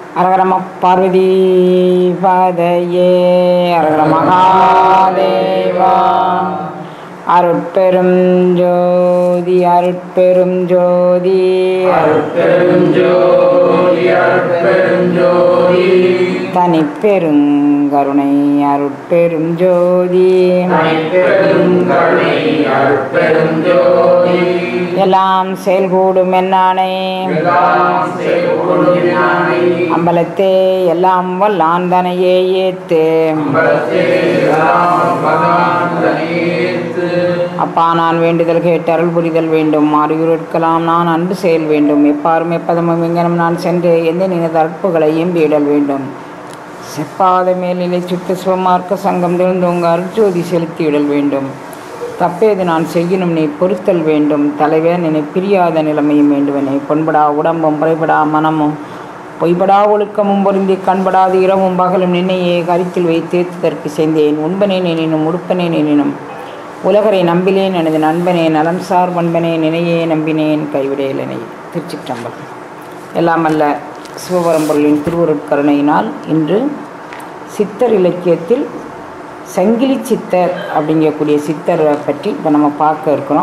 அரகரம பார்வதி பாதையே அரகர மகாதேவா அருட்பெரும் ஜோதி அருட்பெரும் ஜோதி அருட்பெரும் ஜோதி அருட்பெரும் ஜோதி தனிப்பெருங்கருணை அருட்பெரும் ஜோதி தனிப்பெரும் கருணை அருட்பெரும் ஜோதி எல்லாம் செயல்கூடும் என்னானே எல்லாம் செய்கூடும் ஞானி அம்பலத்தே எல்லாம் வல்லாந்தனையே ஏத்து அம்பலத்தே எல்லாம் பகவான் தனியேத்து அப்பா நான் வேண்டுதல் கேட்டு அருள் புரிதல் வேண்டும் மாறியிருக்கலாம் நான் அன்பு செயல் வேண்டும் எப்பாரும் எப்பதமும் எங்கனும் நான் சென்று எந்த நினைத அற்புகளை எம்பியிடல் வேண்டும் செப்பாத மேலிலை சுத்த சிவமார்க்க சங்கம் திறந்தோங்க அருட்ஜோதி செலுத்திவிடல் வேண்டும் தப்பேது நான் செய்யணும் நீ பொறுத்தல் வேண்டும் தலைவன் என்னை பிரியாத நிலைமையும் வேண்டுவனே பொன்படா உடம்பும் புறைபடா மனமும் பொய்படா ஒழுக்கமும் பொருந்தி கண்படாது இரவும் பகலும் நின்னையே கருத்தில் வைத்தேத்துதற்கு செய்தேன் உண்பனேன் எனினும் உடுப்பனேன் எனினும் உலகரை நம்பிலேன் எனது நண்பனே நலம் சார் பண்பனே நினையே நம்பினேன் கைவிடையலனை திருச்சிற்றம்பலம் எல்லாம் அல்ல சிவபரம்பொருளின் திருவருட்கருணையினால் இன்று சித்தர் இலக்கியத்தில் சங்கிலி சித்தர் அப்படிங்கக்கூடிய சித்தரை பற்றி இப்போ நம்ம பார்க்க இருக்கிறோம்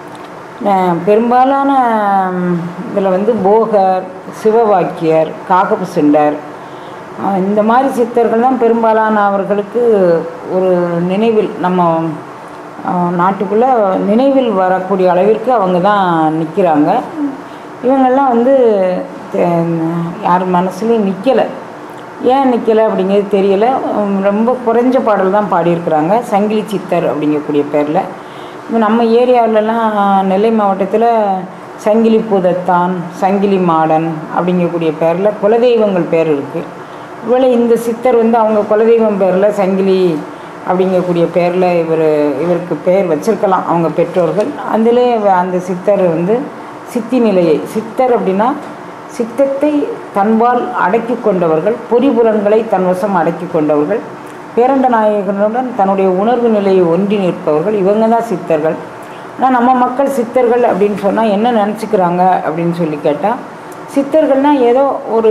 அஹ் பெரும்பாலான இதில் வந்து போகர் சிவவாக்கியர் காகபசுண்டர் அஹ் இந்த மாதிரி சித்தர்கள் தான் பெரும்பாலான அவர்களுக்கு ஒரு நினைவில் நம்ம நாட்டுக்குள்ளே நினைவில் வரக்கூடிய அளவிற்கு அவங்க தான் நிற்கிறாங்க இவங்கெல்லாம் வந்து தெ- யார் மனசுலையும் நிற்கலை ஏன் நிற்கலை அப்படிங்கிறது தெரியல உம், ரொம்ப குறைஞ்ச பாடல் தான் பாடியிருக்கிறாங்க சங்கிலி சித்தர் அப்படிங்கக்கூடிய பேரில் இப்போ நம்ம ஏரியாவிலலாம் நெல்லை மாவட்டத்தில் சங்கிலி பூதத்தான் சங்கிலி மாடன் அப்படிங்கக்கூடிய பேரில் குலதெய்வங்கள் பேர் இருக்குது ஒருவேளை இந்த சித்தர் வந்து அவங்க குலதெய்வம் பேரில் சங்கிலி அப்படிங்கக்கூடிய பேரில் இவர் இவருக்கு பேர் வச்சிருக்கலாம் அவங்க பெற்றோர்கள் அதிலே அந்த சித்தர் வந்து சித்தி நிலையை சித்தர் அப்படின்னா சித்தத்தை தன்பால் அடக்கி கொண்டவர்கள் பொறிபுலன்களை தன்வசம் அடக்கி கொண்டவர்கள் பேரண்ட நாயகனுடன் தன்னுடைய உணர்வு நிலையை ஒன்றி நிற்பவர்கள் இவங்க தான் சித்தர்கள் ஆனால் நம்ம மக்கள் சித்தர்கள் அப்படின்னு சொன்னால் என்ன நினச்சிக்கிறாங்க அப்படின்னு சொல்லி கேட்டால் சித்தர்கள்னால் ஏதோ ஒரு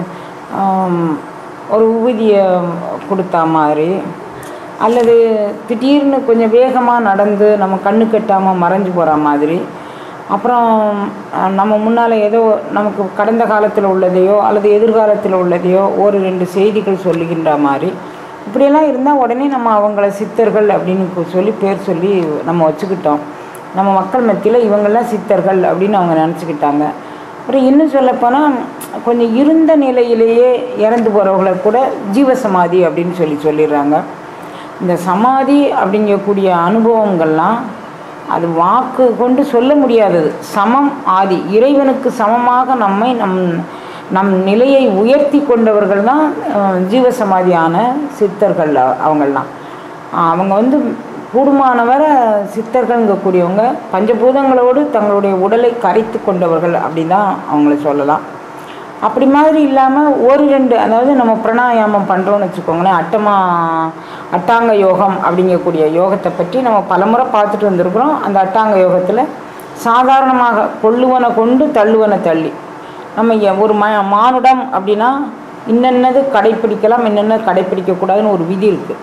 ஆம், ஒரு ஊதியை கொடுத்தா மாதிரி அல்லது திடீர்னு கொஞ்சம் வேகமாக நடந்து நம்ம கண்ணு கட்டாமல் மறைஞ்சு போகிற மாதிரி அப்புறம் அஹ், நம்ம முன்னால் ஏதோ நமக்கு கடந்த காலத்தில் உள்ளதையோ அல்லது எதிர்காலத்தில் உள்ளதையோ ஒரு ரெண்டு செய்திகள் சொல்லுகின்ற மாதிரி இப்படியெல்லாம் இருந்தால் உடனே நம்ம அவங்கள சித்தர்கள் அப்படின்னு கு- சொல்லி பேர் சொல்லி நம்ம வச்சுக்கிட்டோம் நம்ம மக்கள் மத்தியில் இவங்கெல்லாம் சித்தர்கள் அப்படின்னு அவங்க நினச்சிக்கிட்டாங்க அப்புறம் இன்னும் சொல்லப்போனால் கொஞ்சம் இருந்த நிலையிலேயே இறந்து போகிறவங்கள கூட ஜீவசமாதி அப்படின்னு சொல்லி சொல்லிடுறாங்க இந்த சமாதி அப்படிங்கக்கூடிய அனுபவங்கள்லாம் அது வாக்கு கொண்டு சொல்ல முடியாதது சமம் ஆதி இறைவனுக்கு சமமாக நம்மை நம் நம் நிலையை உயர்த்தி கொண்டவர்கள் தான் அஹ், ஜீவசமாதியான சித்தர்கள் அ- அவங்கெல்லாம் அஹ், அவங்க வந்து கூடுமானவரை சித்தர்கள்ங்கக்கூடியவங்க பஞ்சபூதங்களோடு தங்களுடைய உடலை கரைத்து கொண்டவர்கள் அப்படி தான் அவங்கள சொல்லலாம் அப்படி மாதிரி இல்லாமல் ஒரு ரெண்டு அதாவது நம்ம பிராணாயாமம் பண்ணுறோன்னு வச்சுக்கோங்களேன் அட்டமா அட்டாங்க யோகம் அப்படிங்கக்கூடிய யோகத்தை பற்றி நம்ம பலமுறை பார்த்துட்டு வந்திருக்கிறோம் அந்த அட்டாங்க யோகத்தில் சாதாரணமாக கொள்ளுவனை கொண்டு தள்ளுவனை தள்ளி நம்ம எ- ஒரு ம மானுடம் அப்படின்னா இன்னென்னது கடைப்பிடிக்கலாம் என்னென்ன கடைப்பிடிக்கக்கூடாதுன்னு ஒரு விதி இருக்குது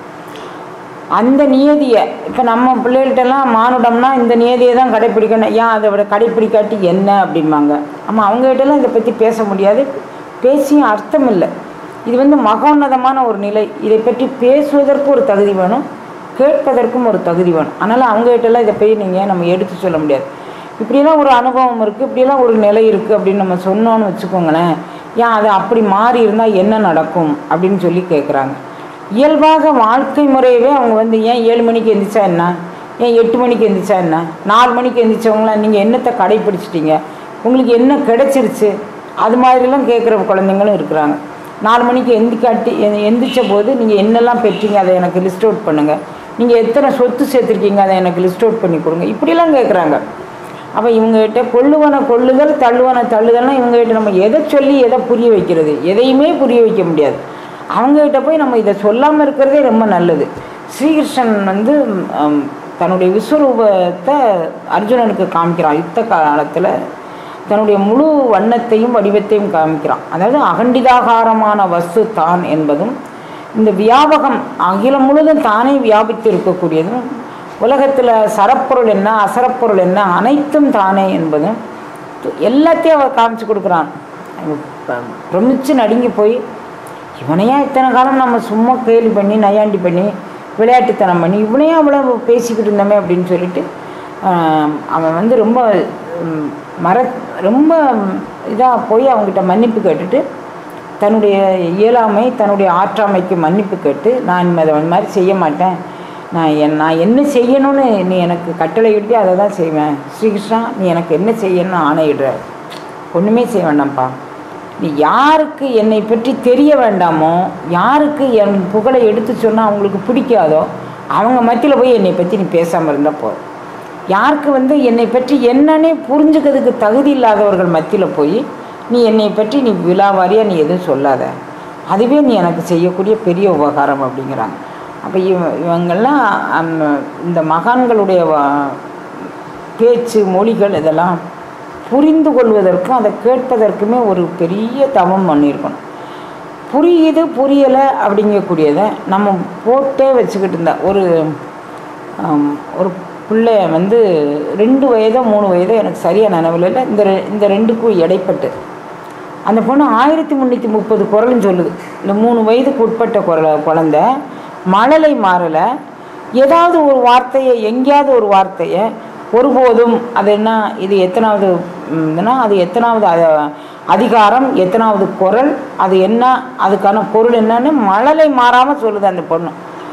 அந்த நியதியை இப்போ நம்ம பிள்ளைகள்கிட்டலாம் மானுடம்னா இந்த நியதியை தான் கடைப்பிடிக்கணும் ஏன் அதை விட கடைப்பிடிக்காட்டி என்ன அப்படிம்பாங்க ஆமாம் அவங்ககிட்டலாம் இதை பற்றி பேச முடியாது பேசியும் அர்த்தம் இல்லை இது வந்து மகோன்னதமான ஒரு நிலை இதை பற்றி பேசுவதற்கு ஒரு தகுதி வேணும் கேட்பதற்கும் ஒரு தகுதி வேணும் அதனால் அவங்ககிட்டலாம் இதை போய் நீங்கள் நம்ம எடுத்து சொல்ல முடியாது இப்படியெல்லாம் ஒரு அனுபவம் இருக்குது இப்படியெல்லாம் ஒரு நிலை இருக்குது அப்படின்னு நம்ம சொன்னோன்னு வச்சுக்கோங்களேன் ஏன் அது அப்படி மாறி இருந்தால் என்ன நடக்கும் அப்படின்னு சொல்லி கேட்குறாங்க இயல்பாக வாழ்க்கை முறையவே அவங்க வந்து ஏன் ஏழு மணிக்கு எந்திரிச்சா என்ன ஏன் எட்டு மணிக்கு எந்திரிச்சா என்ன நாலு மணிக்கு எந்திரிச்சவங்களாம் நீங்கள் என்னத்தை கடைப்பிடிச்சிட்டீங்க உங்களுக்கு என்ன கிடைச்சிருச்சு அது மாதிரிலாம் கேட்குற குழந்தைங்களும் இருக்கிறாங்க நாலு மணிக்கு எந்திக்காட்டி எ- எந்திரிச்ச போது நீங்கள் என்னெல்லாம் பெற்றீங்க அதை எனக்கு லிஸ்ட் அவுட் பண்ணுங்கள் நீங்கள் எத்தனை சொத்து சேர்த்துருக்கீங்க அதை எனக்கு லிஸ்ட் அவுட் பண்ணி கொடுங்க இப்படிலாம் கேட்குறாங்க அப்போ இவங்ககிட்ட கொள்ளுவன கொள்ளுதல் தள்ளுவன தள்ளுதல்னா இவங்ககிட்ட நம்ம எதை சொல்லி எதை புரிய வைக்கிறது எதையுமே புரிய வைக்க முடியாது அவங்ககிட்ட போய் நம்ம இதை சொல்லாமல் இருக்கிறதே ரொம்ப நல்லது ஸ்ரீகிருஷ்ணன் வந்து ம், தன்னுடைய விஸ்வரூபத்தை அர்ஜுனனுக்கு காமிக்கிறான் யுத்த காலத்தில் தன்னுடைய முழு வண்ணத்தையும் வடிவத்தையும் காமிக்கிறான் அதாவது அகண்டிதாகாரமான வஸ்து தான் என்பதும் இந்த வியாபகம் அகிலம் முழுதும் தானே வியாபித்து இருக்கக்கூடியதும் உலகத்தில் சரப்பொருள் என்ன அசரப்பொருள் என்ன அனைத்தும் தானே என்பதும் எல்லாத்தையும் அவர் காமிச்சு கொடுக்குறான் ப- பிரமிச்சு நடுங்கி போய் இவனையா இத்தனை காலம் நம்ம சும்மா கேலி பண்ணி நையாண்டி பண்ணி விளையாட்டுத்தனம் பண்ணி இவனையா அவ்வளோ பேசிக்கிட்டு இருந்தோமே அப்படின்னு சொல்லிட்டு ஆம், அவன் வந்து ரொம்ப ம், மர ரொம்ப இதாக போய் அவங்ககிட்ட மன்னிப்பு கேட்டுட்டு தன்னுடைய இயலாமை தன்னுடைய ஆற்றாமைக்கு மன்னிப்பு கேட்டு நான் இனிமே அதை மாதிரி செய்ய மாட்டேன் நான் என் நான் என்ன செய்யணும்னு நீ எனக்கு கட்டளை இட்டு அதை தான் செய்வேன் ஸ்ரீகிருஷ்ணா நீ எனக்கு என்ன செய்யணும்னு ஆணையிடுற ஒன்றுமே செய்ய வேண்டாம்ப்பா நீ யாருக்கு என்னை பற்றி தெரிய வேண்டாமோ யாருக்கு என் புகழை எடுத்து சொன்னால் அவங்களுக்கு பிடிக்காதோ அவங்க மத்தியில் போய் என்னை பற்றி நீ பேசாமல் இருந்தால் போதும் யாருக்கு வந்து என்னை பற்றி என்னன்னே புரிஞ்சுக்கிறதுக்கு தகுதி இல்லாதவர்கள் மத்தியில் போய் நீ என்னை பற்றி நீ விழாவாரியாக நீ எதுவும் சொல்லாத அதுவே நீ எனக்கு செய்யக்கூடிய பெரிய உபகாரம் அப்படிங்கிறாங்க அப்போ இவ இவங்கெல்லாம் அந்த இந்த மகான்களுடைய வ- பேச்சு மொழிகள் இதெல்லாம் புரிந்து கொள்வதற்கும் அதை கேட்பதற்குமே ஒரு பெரிய தவம் பண்ணியிருக்கணும் புரியுது புரியலை அப்படிங்கக்கூடியதை நம்ம போட்டே வச்சுக்கிட்டு இருந்தா ஒரு ஆம், ஒரு பிள்ளை வந்து ரெண்டு வயதோ மூணு வயதோ எனக்கு சரியாக நினைவில் இல்லை இந்த ரெ- இந்த ரெண்டுக்கும் இடைப்பட்டு அந்த பொண்ணு ஆயிரத்தி முந்நூற்றி முப்பது குரலும் சொல்லுது இந்த மூணு வயதுக்கு உட்பட்ட குரல குழந்த மழலை மாறலை ஏதாவது ஒரு வார்த்தையை எங்கேயாவது ஒரு வார்த்தையை ஒருபோதும் அது என்ன இது எத்தனாவது ம், இதுனா அது எத்தனாவது அ- அதிகாரம் எத்தனாவது குரல் அது என்ன அதுக்கான பொருள் என்னன்னு மழலை மாறாமல் சொல்லுது அந்த பொண்ணு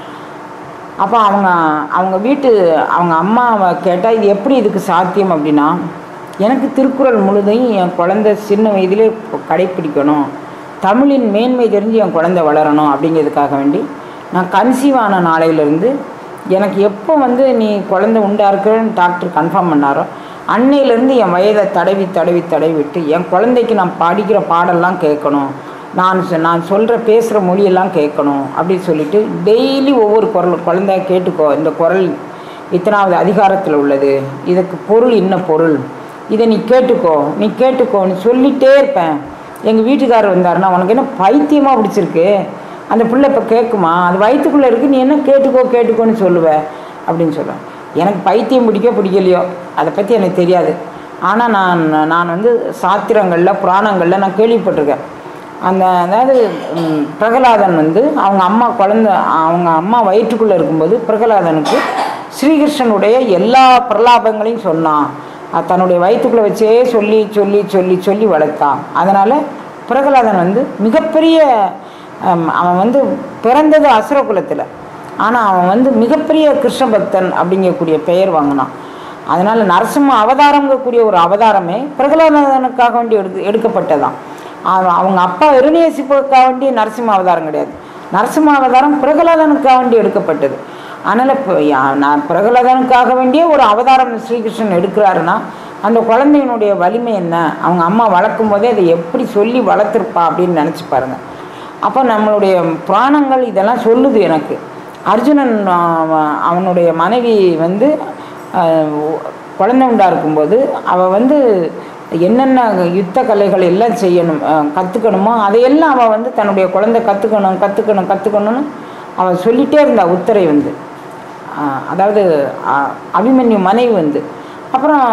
அப்போ அவங்க அவங்க வீட்டு அவங்க அம்மாவை கேட்டால் இது எப்படி இதுக்கு சாத்தியம் அப்படின்னா எனக்கு திருக்குறள் முழுதையும் என் குழந்தை சின்ன வயதிலே கடைப்பிடிக்கணும் தமிழின் மேன்மை தெரிஞ்சு என் குழந்தை வளரணும் அப்படிங்கிறதுக்காக வேண்டி நான் கன்சீவ் ஆன நாளையிலேருந்து எனக்கு எப்போ வந்து நீ குழந்தை உண்டா இருக்கிறன்னு டாக்டர் கன்ஃபார்ம் பண்ணாரோ அன்னையிலேருந்து என் வயதை தடவி தடவி தடவி விட்டு என் குழந்தைக்கு நான் படிக்கிற பாடெல்லாம் கேட்கணும் நான் சொ- நான் சொல்கிற பேசுகிற மொழியெல்லாம் கேட்கணும் அப்படின்னு சொல்லிட்டு டெய்லி ஒவ்வொரு குரல் குழந்தை கேட்டுக்கோ இந்த குரல் இத்தனாவது அதிகாரத்தில் உள்ளது இதுக்கு பொருள் என்ன பொருள் இதை நீ கேட்டுக்கோ நீ கேட்டுக்கோன்னு சொல்லிட்டே இருப்பேன் எங்கள் வீட்டுக்காரர் வந்தாருன்னா உனக்கு என்ன பைத்தியமாக பிடிச்சிருக்கு அந்த பிள்ளை இப்போ கேட்குமா அது வயிற்றுக்குள்ளே இருக்கு நீ என்ன கேட்டுக்கோ கேட்டுக்கோன்னு சொல்லுவ அப்படின்னு சொல்லுவேன் எனக்கு பைத்தியம் பிடிக்க பிடிக்கலையோ அதை பற்றி எனக்கு தெரியாது ஆனால் நான் நான் வந்து சாத்திரங்களில் புராணங்களில் நான் கேள்விப்பட்டிருக்கேன் அந்த அதாவது ம், பிரகலாதன் வந்து அவங்க அம்மா குழந்த அவங்க அம்மா வயிற்றுக்குள்ளே இருக்கும்போது பிரகலாதனுக்கு ஸ்ரீகிருஷ்ணனுடைய எல்லா பிரலாபங்களையும் சொன்னான் அது தன்னுடைய வயிற்றுக்குள்ளே வச்சே சொல்லி சொல்லி சொல்லி சொல்லி வளர்த்தான் அதனால் பிரகலாதன் வந்து மிகப்பெரிய ஹம், அவன் வந்து பிறந்தது அசுர குலத்தில் ஆனால் அவன் வந்து மிகப்பெரிய கிருஷ்ண பக்தன் அப்படிங்கக்கூடிய பெயர் வாங்கினான் அதனால் நரசிம்ம அவதாரங்கக்கூடிய ஒரு அவதாரமே பிரகலாதனுக்காக வேண்டி எடுத்து எடுக்கப்பட்டதான் அவன் அவங்க அப்பா இருநேசிப்புக்காக வேண்டிய நரசிம்ம அவதாரம் கிடையாது நரசிம்ம அவதாரம் பிரகலாதனுக்காக வேண்டி எடுக்கப்பட்டது அதனால் இப்போ யா- நான் பிரகலாதனுக்காக வேண்டிய ஒரு அவதாரம் ஸ்ரீகிருஷ்ணன் எடுக்கிறாருன்னா அந்த குழந்தையினுடைய வலிமை என்ன அவங்க அம்மா வளர்க்கும் போதே அதை எப்படி சொல்லி வளர்த்துருப்பா அப்படின்னு நினச்சி பாருங்க அப்போ நம்மளுடைய புராணங்கள் இதெல்லாம் சொல்லுது எனக்கு அர்ஜுனன் அவன் அவனுடைய மனைவி வந்து ஆஹ், குழந்தை உண்டா இருக்கும்போது அவள் வந்து என்னென்ன யுத்த கலைகள் எல்லாம் செய்யணும் கற்றுக்கணுமோ அதையெல்லாம் அவள் வந்து தன்னுடைய குழந்தை கற்றுக்கணும் கற்றுக்கணும் கற்றுக்கணும்னு அவள் சொல்லிகிட்டே இருந்தா உத்தரை வந்து ஆஹ், அதாவது ஆஹ், அபிமன்யு மனைவி வந்து அப்புறம்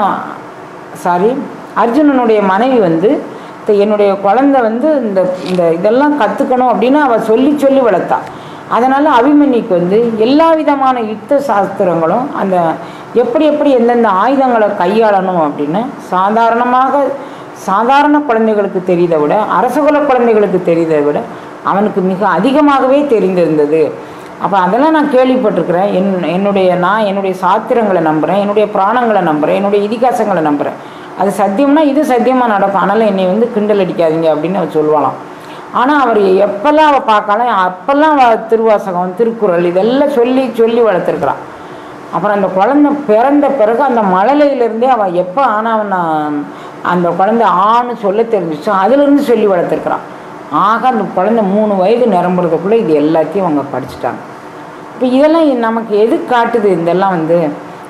சாரி அர்ஜுனனுடைய மனைவி வந்து "த- என்னுடைய குழந்தை வந்து இந்த இந்த இதெல்லாம் கற்றுக்கணும் அப்படின்னு அவள் சொல்லி சொல்லி வளர்த்தா அதனால் அபிமன்யுக்கு வந்து எல்லா விதமான யுத்த சாஸ்திரங்களும் அந்த எப்படி எப்படி எந்தெந்த ஆயுதங்களை கையாளணும் அப்படின்னு சாதாரணமாக சாதாரண குழந்தைகளுக்கு தெரிவதை விட அரசகுல குழந்தைகளுக்கு தெரிவதை விட அவனுக்கு மிக அதிகமாகவே தெரிந்திருந்தது அப்போ அதெல்லாம் நான் கேள்விப்பட்டிருக்கிறேன் என் என்னுடைய நான் என்னுடைய சாத்திரங்களை நம்புகிறேன் என்னுடைய புராணங்களை நம்புகிறேன் என்னுடைய இதிகாசங்களை நம்புகிறேன் அது சத்தியம்னா இது சத்தியமாக நடக்கும் அதனால் என்னை வந்து கிண்டல் அடிக்காதீங்க அப்படின்னு அவர் சொல்லுவாளாம் ஆனால் அவர் எப்பெல்லாம் அவள் பார்க்கலாம் அப்போல்லாம் அவள் திருவாசகம் திருக்குறள் இதெல்லாம் சொல்லி சொல்லி வளர்த்துருக்குறான் அப்புறம் அந்த குழந்தை பிறந்த பிறகு அந்த மழலையிலேருந்தே அவள் எப்போ ஆனால் நான் அந்த குழந்தை ஆன்னு சொல்ல தெரிஞ்சிச்சோ அதுலேருந்து சொல்லி வளர்த்துருக்குறான் ஆக அந்த குழந்தை மூணு வயது நிரம்புறதுக்குள்ளே இது எல்லாத்தையும் அவங்க படிச்சுட்டாங்க இப்போ இதெல்லாம் நமக்கு எது காட்டுது இதெல்லாம் வந்து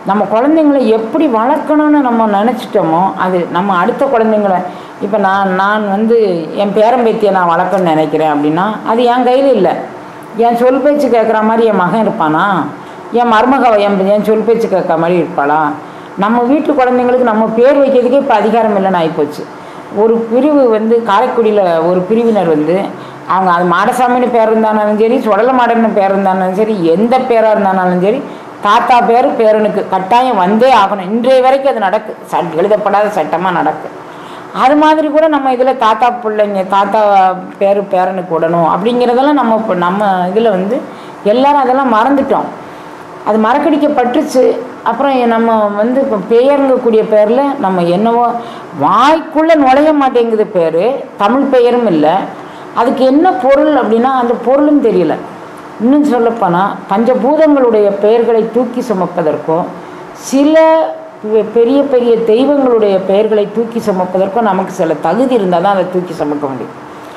நம்ம குழந்தைங்களை எப்படி வளர்க்கணும்னு நம்ம நினச்சிட்டோமோ அது நம்ம அடுத்த குழந்தைங்கள இப்போ நான் நான் வந்து என் பேரம்பேத்தியை நான் வளர்க்கணும்னு நினைக்கிறேன் அப்படின்னா அது என் கையில் இல்லை என் சொல் பேச்சு கேட்குற மாதிரி என் மகன் இருப்பானா என் மருமக என் என் சொல் பேச்சு கேட்குற மாதிரி இருப்பாளா நம்ம வீட்டு குழந்தைங்களுக்கு நம்ம பேர் வைக்கிறதுக்கே இப்போ அதிகாரம் இல்லைன்னு ஆகிப்போச்சு ஒரு பிரிவு வந்து காரைக்குடியில் ஒரு பிரிவினர் வந்து அவங்க அது மாடசாமின்னு பேர் இருந்தாலும் சரி சுடல மாடன்னு பேர் இருந்தாலும் சரி எந்த பேராக இருந்தாலும் சரி தாத்தா பேர் பேரனுக்கு கட்டாயம் வந்தே ஆகணும் இன்றைய வரைக்கும் அது நடக்கு சட் எழுதப்படாத சட்டமாக நடக்கு அது மாதிரி கூட நம்ம இதில் தாத்தா பிள்ளைங்க தாத்தா பேர் பேரனுக்கு விடணும் அப்படிங்கிறதெல்லாம் நம்ம இப்போ நம்ம இதில் வந்து எல்லாரும் அதெல்லாம் மறந்துட்டோம் அது மறக்கடிக்கப்பட்டுச்சு அப்புறம் நம்ம வந்து இப்போ பெயருங்கக்கூடிய பேரில் நம்ம என்னவோ வாய்க்குள்ளே நுழைய மாட்டேங்குது பேர் தமிழ் பெயரும் இல்லை அதுக்கு என்ன பொருள் அப்படின்னா அந்த பொருளும் தெரியல இன்னும் சொல்லப்போனால் பஞ்சபூதங்களுடைய பெயர்களை தூக்கி சுமப்பதற்கும் சில பெ- பெரிய பெரிய தெய்வங்களுடைய பெயர்களை தூக்கி சுமப்பதற்கும் நமக்கு சில தகுதி இருந்தால் தான் அதை தூக்கி சுமக்க முடியும்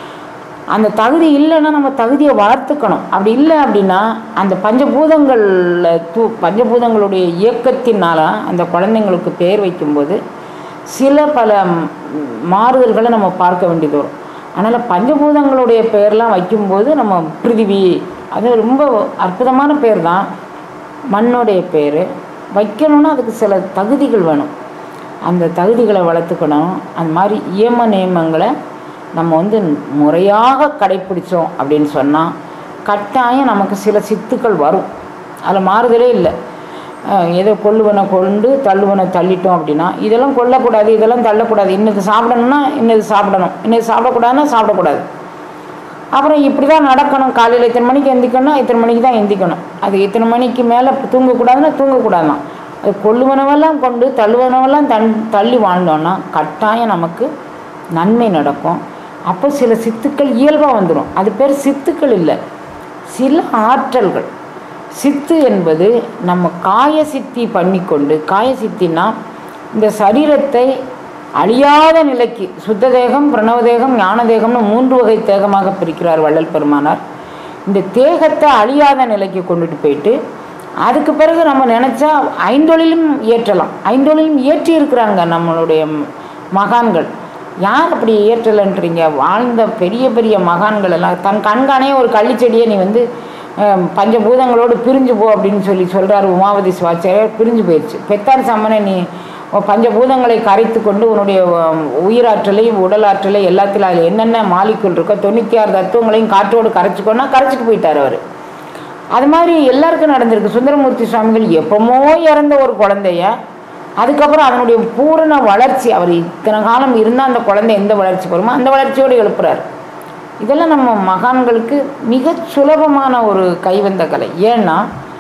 அந்த தகுதி இல்லைன்னா நம்ம தகுதியை வளர்த்துக்கணும் அப்படி இல்லை அப்படின்னா அந்த பஞ்சபூதங்களில் தூ பஞ்சபூதங்களுடைய இயக்கத்தினால அந்த குழந்தைங்களுக்கு பெயர் வைக்கும்போது சில பல ம், மாறுதல்களை நம்ம பார்க்க வேண்டியது வரும் அதனால் பஞ்சபூதங்களுடைய பெயர்லாம் வைக்கும்போது நம்ம பிருதிவி அது ரொம்ப அற்புதமான பேர் தான் மண்ணுடைய பேர் வைக்கணும்னா அதுக்கு சில தகுதிகள் வேணும் அந்த தகுதிகளை வளர்த்துக்கணும் அந்த மாதிரி இயம நியமங்களை நம்ம வந்து முறையாக கடைப்பிடிச்சோம் அப்படின்னு சொன்னால் கட்டாயம் நமக்கு சில சித்துக்கள் வரும் அதில் மாறுதலே இல்லை அஹ் ஏதோ கொள்ளுவனை கொண்டு தள்ளுவனை தள்ளிட்டோம் அப்படின்னா இதெல்லாம் கொல்லக்கூடாது இதெல்லாம் தள்ளக்கூடாது இன்னது சாப்பிடணும்னா இன்னது சாப்பிடணும் இன்னது சாப்பிடக்கூடாதுன்னா சாப்பிடக்கூடாது அப்புறம் இப்படி தான் நடக்கணும் காலையில் இத்தனை மணிக்கு எந்திக்கணும்னா இத்தனை மணிக்கு தான் எந்திக்கணும் அது இத்தனை மணிக்கு மேலே தூங்கக்கூடாதுன்னா தூங்கக்கூடாதுதான் அது கொள்ளுவனவெல்லாம் கொண்டு தள்ளுவனவெல்லாம் தன் தள்ளி வாழ்ந்தோன்னா கட்டாயம் நமக்கு நன்மை நடக்கும் அப்போ சில சித்துக்கள் இயல்பாக வந்துடும் அது பேர் சித்துக்கள் இல்லை சில ஆற்றல்கள் சித்து என்பது நம்ம காய சித்தி பண்ணிக்கொண்டு காய சித்தினா இந்த சரீரத்தை அழியாத நிலைக்கு சுத்த தேகம் பிரணவ தேகம் ஞான தேகம்னு மூன்று வகை தேகமாக பிரிக்கிறார் வள்ளல் பெருமானார் இந்த தேகத்தை அழியாத நிலைக்கு கொண்டுட்டு போயிட்டு அதுக்கு பிறகு நம்ம நினச்சா ஐந்தொழிலும் ஏற்றலாம் ஐந்தொழிலும் ஏற்றி இருக்கிறாங்க நம்மளுடைய ம- மகான்கள் யார் அப்படி ஏற்றலைன்றீங்க வாழ்ந்த பெரிய பெரிய மகான்கள் எல்லாம் தன் கண்காணே ஒரு கள்ளிச்செடியை நீ வந்து அஹ், பஞ்சபூதங்களோடு பிரிஞ்சு போ அப்படின்னு சொல்லி சொல்கிறார் உமாவதி சிவாச்சாரியார் பிரிஞ்சு போயிடுச்சு பெத்தார் சம்மனை நீ உன் பஞ்சபூதங்களை கரைத்து கொண்டு உன்னுடைய அஹ், உயிராற்றலை உடலாற்றலை எல்லாத்திலும் அதில் என்னென்ன மாலிக்குள் இருக்கோ தொண்ணூற்றி ஆறு தத்துவங்களையும் காற்றோடு கரைச்சிக்கோன்னா கரைச்சிட்டு போயிட்டார் அவர் அது மாதிரி எல்லாருக்கும் நடந்திருக்கு சுந்தரமூர்த்தி சுவாமிகள் எப்பமோ இறந்த ஒரு குழந்தைய அதுக்கப்புறம் அதனுடைய பூரண வளர்ச்சி அவர் இத்தனை காலம் இருந்தால் அந்த குழந்தை எந்த வளர்ச்சி வருமோ அந்த வளர்ச்சியோடு எழுப்புறார் இதெல்லாம் நம்ம மகான்களுக்கு மிக சுலபமான ஒரு கைவந்த கலை ஏன்னா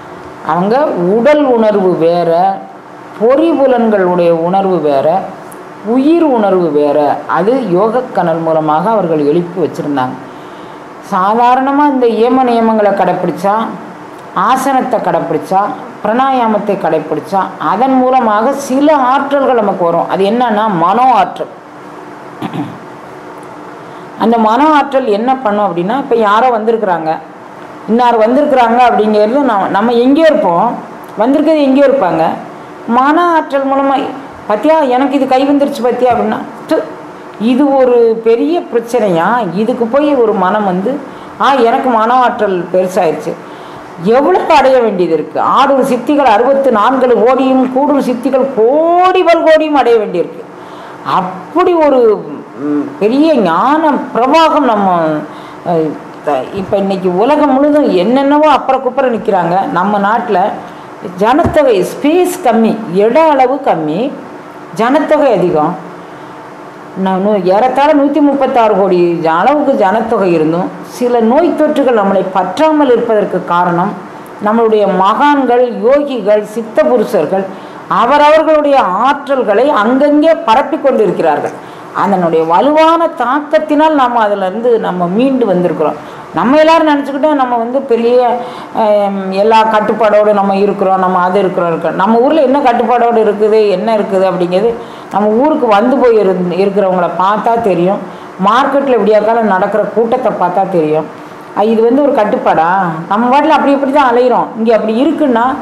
அவங்க உடல் உணர்வு வேற பொறிபுலன்களுடைய உணர்வு வேற உயிர் உணர்வு வேற அது யோகக்கனல் மூலமாக அவர்கள் எழுப்பி வச்சுருந்தாங்க சாதாரணமாக இந்த ஏம நியமங்களை கடைப்பிடிச்சா ஆசனத்தை கடைப்பிடிச்சா பிராணாயாமத்தை கடைப்பிடிச்சா அதன் மூலமாக சில ஆற்றல்கள் நமக்கு வரும் அது என்னன்னா மனோ ஆற்றல் அந்த மன ஆற்றல் என்ன பண்ணும் அப்படின்னா இப்போ யாரோ வந்திருக்கிறாங்க இன்னார் வந்திருக்கிறாங்க அப்படிங்கிறது நம்ம நம்ம எங்கேயோ இருப்போம் வந்திருக்கிறது எங்கேயோ இருப்பாங்க மன ஆற்றல் மூலமாக பத்தியா எனக்கு இது கை வந்துருச்சு பத்தியா அப்படின்னா த்து, இது ஒரு பெரிய பிரச்சனையா இதுக்கு போய் ஒரு மனம் வந்து ஆ எனக்கு மன ஆற்றல் பெருசாயிருச்சு எவ்வளவு அடைய வேண்டியது இருக்குது ஆடூர் சித்திகள் அறுபத்து நான்கு கோடியும் கூடூர் சித்திகள் கோடி பல் கோடியும் அடைய வேண்டியிருக்கு அப்படி ஒரு ம், பெரிய ஞான பிரவாகம் நம்ம இப்போ இன்னைக்கு உலகம் முழுதும் என்னென்னவோ அப்புறம் குப்புறம் நிற்கிறாங்க நம்ம நாட்டில் ஜனத்தொகை ஸ்பேஸ் கம்மி இட அளவு கம்மி ஜனத்தொகை அதிகம் நான் நூ ஏறத்தாழ நூற்றி முப்பத்தாறு கோடி ஜ- அளவுக்கு ஜனத்தொகை இருந்தும் சில நோய் தொற்றுகள் நம்மளை பற்றாமல் இருப்பதற்கு காரணம் நம்மளுடைய மகான்கள் யோகிகள் சித்த புருஷர்கள் அவரவர்களுடைய ஆற்றல்களை அங்கங்கே பரப்பி கொண்டிருக்கிறார்கள் அதனுடைய வலுவான தாக்கத்தினால் நம்ம அதிலிருந்து நம்ம மீண்டு வந்திருக்கிறோம் நம்ம எல்லாரும் நினச்சிக்கிட்டோம் நம்ம வந்து பெரிய ஹம், எல்லா கட்டுப்பாடோடு நம்ம இருக்கிறோம் நம்ம அது இருக்கிறோம் இருக்கிறோம் நம்ம ஊரில் என்ன கட்டுப்பாடோடு இருக்குது என்ன இருக்குது அப்படிங்கிறது நம்ம ஊருக்கு வந்து போய் இருந்து இருக்கிறவங்கள பார்த்தா தெரியும் மார்க்கெட்டில் எப்படியாக்காலும் நடக்கிற கூட்டத்தை பார்த்தா தெரியும் அஹ் இது வந்து ஒரு கட்டுப்பாடா நம்ம வாட்டில் அப்படி இப்படி தான் அலையிறோம் இங்கே அப்படி இருக்குன்னா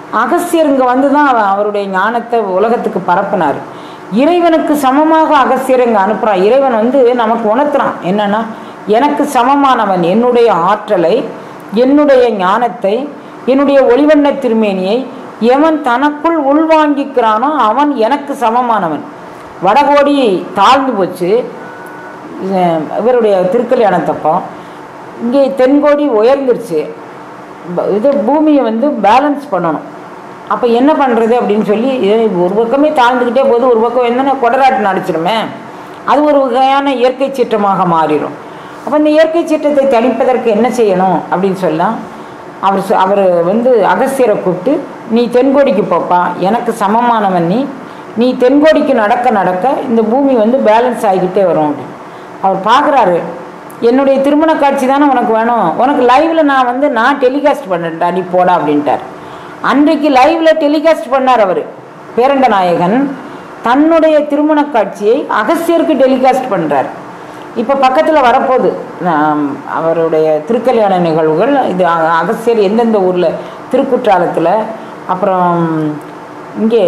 அகஸ்தியர் இங்கே வந்து தான் அவ- அவருடைய ஞானத்தை உலகத்துக்கு பரப்பினார் இறைவனுக்கு சமமாக அகஸ்தியர் இங்கே அனுப்புகிறான் இறைவன் வந்து நமக்கு உணர்த்துறான் என்னன்னா எனக்கு சமமானவன் என்னுடைய ஆற்றலை என்னுடைய ஞானத்தை என்னுடைய ஒளிவண்ண திருமேனியை எவன் தனக்குள் உள்வாங்கிக்கிறானோ அவன் எனக்கு சமமானவன் வடகோடி தாழ்ந்து போச்சு அஹ் இவருடைய திருக்கல்யாணத்தப்போ இங்கே தென்கோடி உயர்ந்துருச்சு ப- இது பூமியை வந்து பேலன்ஸ் பண்ணணும் அப்போ என்ன பண்ணுறது அப்படின்னு சொல்லி இது ஒரு பக்கமே தாழ்ந்துக்கிட்டே போகுது ஒரு பக்கம் என்னென்ன கொடராட்டு நடிச்சிடுமே அது ஒரு வகையான இயற்கை சீற்றமாக மாறிடும் அப்போ இந்த இயற்கை சீற்றத்தை தணிப்பதற்கு என்ன செய்யணும் அப்படின்னு சொல்லலாம் அவர் சொ- அவர் வந்து அகஸ்தியரை கூப்பிட்டு நீ தென்கோடிக்கு போப்பா எனக்கு சமமானவன் நீ நீ தென்கோடிக்கு நடக்க நடக்க இந்த பூமி வந்து பேலன்ஸ் ஆகிக்கிட்டே வரும் அப்படின்னு அவர் பார்க்குறாரு என்னுடைய திருமண காட்சி தானே உனக்கு வேணும் உனக்கு லைவ்ல நான் வந்து நான் டெலிகாஸ்ட் பண்ணட்டா நீ போடா அப்படின்ட்டார் அன்றைக்கு லைவ்ல டெலிகாஸ்ட் பண்ணார் அவர் பேரண்ட நாயகன் தன்னுடைய திருமண காட்சியை அகஸ்தியருக்கு டெலிகாஸ்ட் பண்ணுறார் இப்போ பக்கத்தில் வரப்போகுது ஆம், அவருடைய திருக்கல்யாண நிகழ்வுகள் இது அ- அகஸ்தியர் எந்தெந்த ஊரில் திருக்குற்றாலத்தில் அப்புறம் இங்கே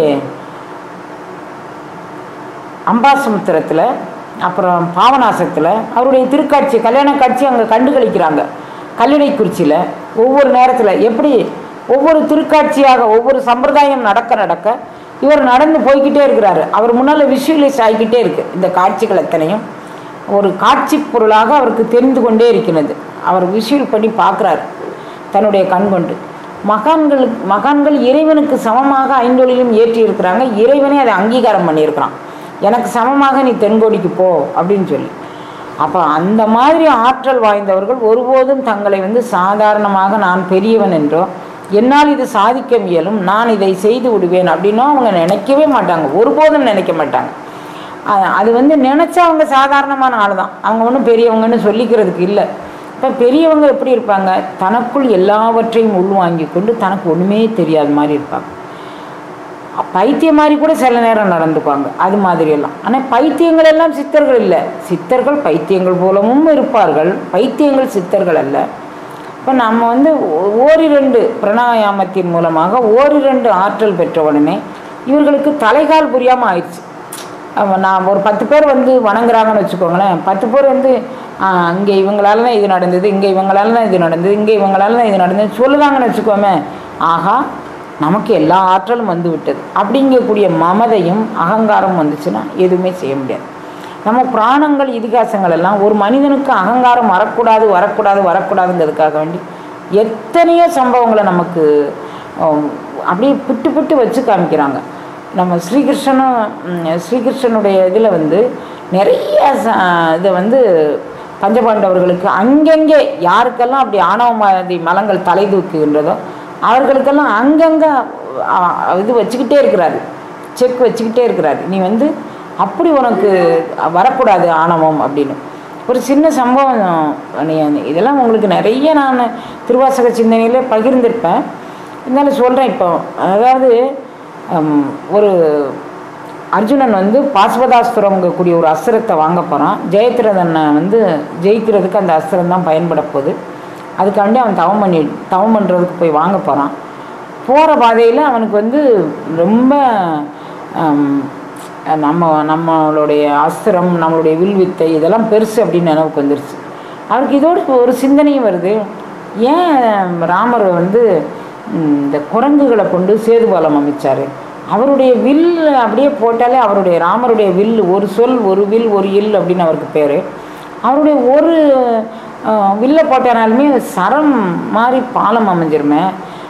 அம்பாசமுத்திரத்தில் அப்புறம் பாவநாசத்தில் அவருடைய திருக்காட்சி கல்யாண காட்சி அங்கே கண்டு கழிக்கிறாங்க கல்லிடைக்குறிச்சியில் ஒவ்வொரு நேரத்தில் எப்படி ஒவ்வொரு திருக்காட்சியாக ஒவ்வொரு சம்பிரதாயம் நடக்க நடக்க இவர் நடந்து போய்க்கிட்டே இருக்கிறாரு அவர் முன்னால் விஷுவலைஸ் ஆகிக்கிட்டே இருக்கு இந்த காட்சிகள் எத்தனையும் ஒரு காட்சி பொருளாக அவருக்கு தெரிந்து கொண்டே இருக்கிறது அவர் விஷுவல் பண்ணி பார்க்குறாரு தன்னுடைய கண் கொண்டு மகான்களுக்கு மகான்கள் இறைவனுக்கு சமமாக ஐந்தொழிலும் ஏற்றி இருக்கிறாங்க இறைவனே அதை அங்கீகாரம் பண்ணியிருக்கிறான் எனக்கு சமமாக நீ தென்கோடிக்கு போ அப்படின்னு சொல்லி அப்போ அந்த மாதிரி ஆற்றல் வாய்ந்தவர்கள் ஒருபோதும் தங்களை வந்து சாதாரணமாக நான் பெரியவன் என்றோ என்னால் இது சாதிக்க இயலும் நான் இதை செய்து விடுவேன் அப்படின்னோ அவங்க நினைக்கவே மாட்டாங்க ஒருபோதும் நினைக்க மாட்டாங்க அ- அது வந்து நினச்சா அவங்க சாதாரணமான ஆள் தான் அவங்க ஒன்றும் பெரியவங்கன்னு சொல்லிக்கிறதுக்கு இல்லை இப்போ பெரியவங்க எப்படி இருப்பாங்க தனக்குள் எல்லாவற்றையும் உள்வாங்கி கொண்டு தனக்கு ஒன்றுமே தெரியாத மாதிரி இருப்பாங்க பைத்தியம் மாதிரி கூட சில நேரம் நடந்துக்குவாங்க அது மாதிரியெல்லாம் ஆனால் பைத்தியங்கள் எல்லாம் சித்தர்கள் இல்லை சித்தர்கள் பைத்தியங்கள் போலவும் இருப்பார்கள் பைத்தியங்கள் சித்தர்கள் அல்ல இப்போ நம்ம வந்து ஓ- ஓரிரண்டு பிரணாயாமத்தின் மூலமாக ஓரிரண்டு ஆற்றல் பெற்ற உடனே இவர்களுக்கு தலைகால் புரியாமல் ஆயிடுச்சு அவ- நான் ஒரு பத்து பேர் வந்து வணங்குறாங்கன்னு வச்சுக்கோங்களேன் பத்து பேர் வந்து இங்கே இவங்களால தான் இது நடந்தது இங்கே இவங்களால தான் இது நடந்தது இங்கே இவங்களால தான் இது நடந்தது சொல்லுதாங்கன்னு வச்சுக்கோமே ஆகா நமக்கு எல்லா ஆற்றலும் வந்து விட்டது அப்படிங்கக்கூடிய மமதையும் அகங்காரம் வந்துச்சுன்னா எதுவுமே செய்ய முடியாது நம்ம புராணங்கள் இதிகாசங்கள் எல்லாம் ஒரு மனிதனுக்கு அகங்காரம் வரக்கூடாது வரக்கூடாது வரக்கூடாதுங்கிறதுக்காக வேண்டி எத்தனையோ சம்பவங்களை நமக்கு ஆம், அப்படியே பிட்டு பிட்டு வச்சு காமிக்கிறாங்க நம்ம ஸ்ரீகிருஷ்ணனும் ம், ஸ்ரீகிருஷ்ணனுடைய இதில் வந்து நிறைய ச- இதை வந்து பஞ்சபாண்டவர்களுக்கு அங்கங்கே யாருக்கெல்லாம் அப்படி ஆணவமாதி மலங்கள் தலை தூக்குகின்றதோ அவர்களுக்கெல்லாம் அங்கங்கே ஆ, இது வச்சுக்கிட்டே இருக்கிறாரு செக் வச்சுக்கிட்டே இருக்கிறாரு நீ வந்து அப்படி உனக்கு வரக்கூடாது ஆணவம் அப்படின்னு ஒரு சின்ன சம்பவம் நீ- இதெல்லாம் உங்களுக்கு நிறைய நான் திருவாசக சிந்தனையில் பகிர்ந்திருப்பேன் இருந்தாலும் சொல்கிறேன் இப்போ அதாவது ஹம், ஒரு அர்ஜுனன் வந்து பாஸ்வதாஸ்திரம்ங்கக்கூடிய ஒரு அஸ்திரத்தை வாங்க போகிறான் ஜெயத்ரதனை வந்து ஜெயிக்கிறதுக்கு அந்த அஸ்திரம் தான் பயன்பட போகுது அதுக்காண்டி அவன் தவம் பண்ணி தவம் பண்ணுறதுக்கு போய் வாங்க போகிறான் போகிற பாதையில் அவனுக்கு வந்து ரொம்ப ஹம், நம்ம நம்மளுடைய அஸ்திரம் நம்மளுடைய வில்வித்தை இதெல்லாம் பெருசு அப்படின்னு நினைவுக்கு வந்துருச்சு அவருக்கு இதோட ஒரு சிந்தனையும் வருது ஏன் ராமர் வந்து ம், இந்த குரங்குகளை கொண்டு சேதுபாலம் அமைச்சார் அவருடைய வில் அப்படியே போட்டாலே அவருடைய ராமருடைய வில் ஒரு சொல் ஒரு வில் ஒரு இல் அப்படின்னு அவருக்கு பேர் அவருடைய ஒரு அஹ், வில்லை போட்டனாலுமே சரம் மாதிரி பாலம் அமைஞ்சிருமே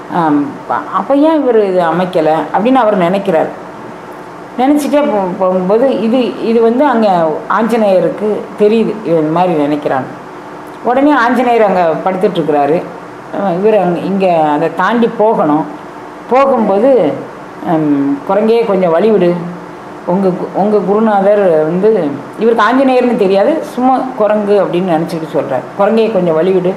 அப்போ ஏன் இவர் இது அமைக்கலை அப்படின்னு அவர் நினைக்கிறார் நினச்சிட்டே போ போகும்போது இது இது வந்து அங்கே ஆஞ்சநேயருக்கு தெரியுது இவன் இந்த மாதிரி நினைக்கிறான் உடனே ஆஞ்சநேயர் அங்கே படுத்துட்ருக்கிறாரு இவர் அங்கே இங்கே அதை தாண்டி போகணும் போகும்போது ஹம், குரங்கே கொஞ்சம் வழிவிடு உங்கள் உங்கள் குருநாதர் வந்து இவருக்கு ஆஞ்சநேயர்னு தெரியாது சும்மா குரங்கு அப்படின்னு நினச்சிக்கிட்டு சொல்கிறார் குரங்கே கொஞ்சம் வழிவிடு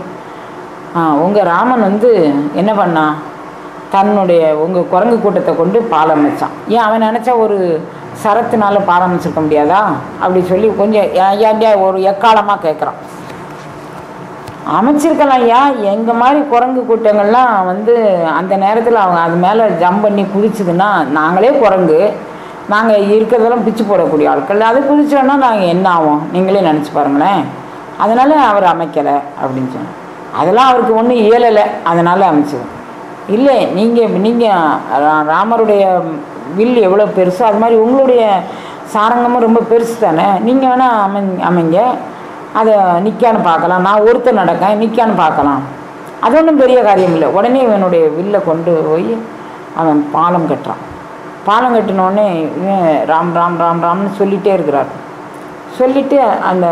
உங்கள் ராமன் வந்து என்ன பண்ணான் தன்னுடைய உங்கள் குரங்கு கூட்டத்தை கொண்டு பாலம் அமைச்சான் ஏன் அவன் நினச்சா ஒரு சரத்தினால பாலம் அமைச்சிருக்க முடியாதா அப்படி சொல்லி கொஞ்சம் ஏ- ஏன்டா ஒரு எக்காலமாக கேட்குறான் அமைச்சிருக்கலாம் ஐயா எங்கள் மாதிரி குரங்கு கூட்டங்கள்லாம் வந்து அந்த நேரத்தில் அவங்க அது மேலே ஜம்ப் பண்ணி குதிச்சுதுன்னா நாங்களே குரங்கு நாங்கள் இருக்கிறதெல்லாம் பிச்சு போடக்கூடிய ஆட்கள் அது குதிச்சோன்னா நாங்கள் என்ன ஆகும் நீங்களே நினச்சி பாருங்களேன் அதனால் அவர் அமைக்கலை அப்படின்னு சொன்னார் அதெல்லாம் அவருக்கு ஒன்றும் இயலலை அதனால் அமைச்சது இல்லை நீங்கள் நீங்கள் ராமருடைய வில் எவ்வளோ பெருசோ அது மாதிரி உங்களுடைய சாரங்கமும் ரொம்ப பெருசு தானே நீங்கள் வேணால் அமை அமைங்க அதை நிற்கான்னு பார்க்கலாம் நான் ஒருத்தர் நடக்கேன் நிற்கான்னு பார்க்கலாம் அது ஒன்றும் பெரிய காரியம் இல்லை உடனே இவனுடைய வில்லை கொண்டு போய் அவன் பாலம் கட்டுறான் பாலம் கட்டினோடனே இவன் ராம் ராம் ராம் ராம்னு சொல்லிகிட்டே இருக்கிறார் சொல்லிவிட்டு அந்த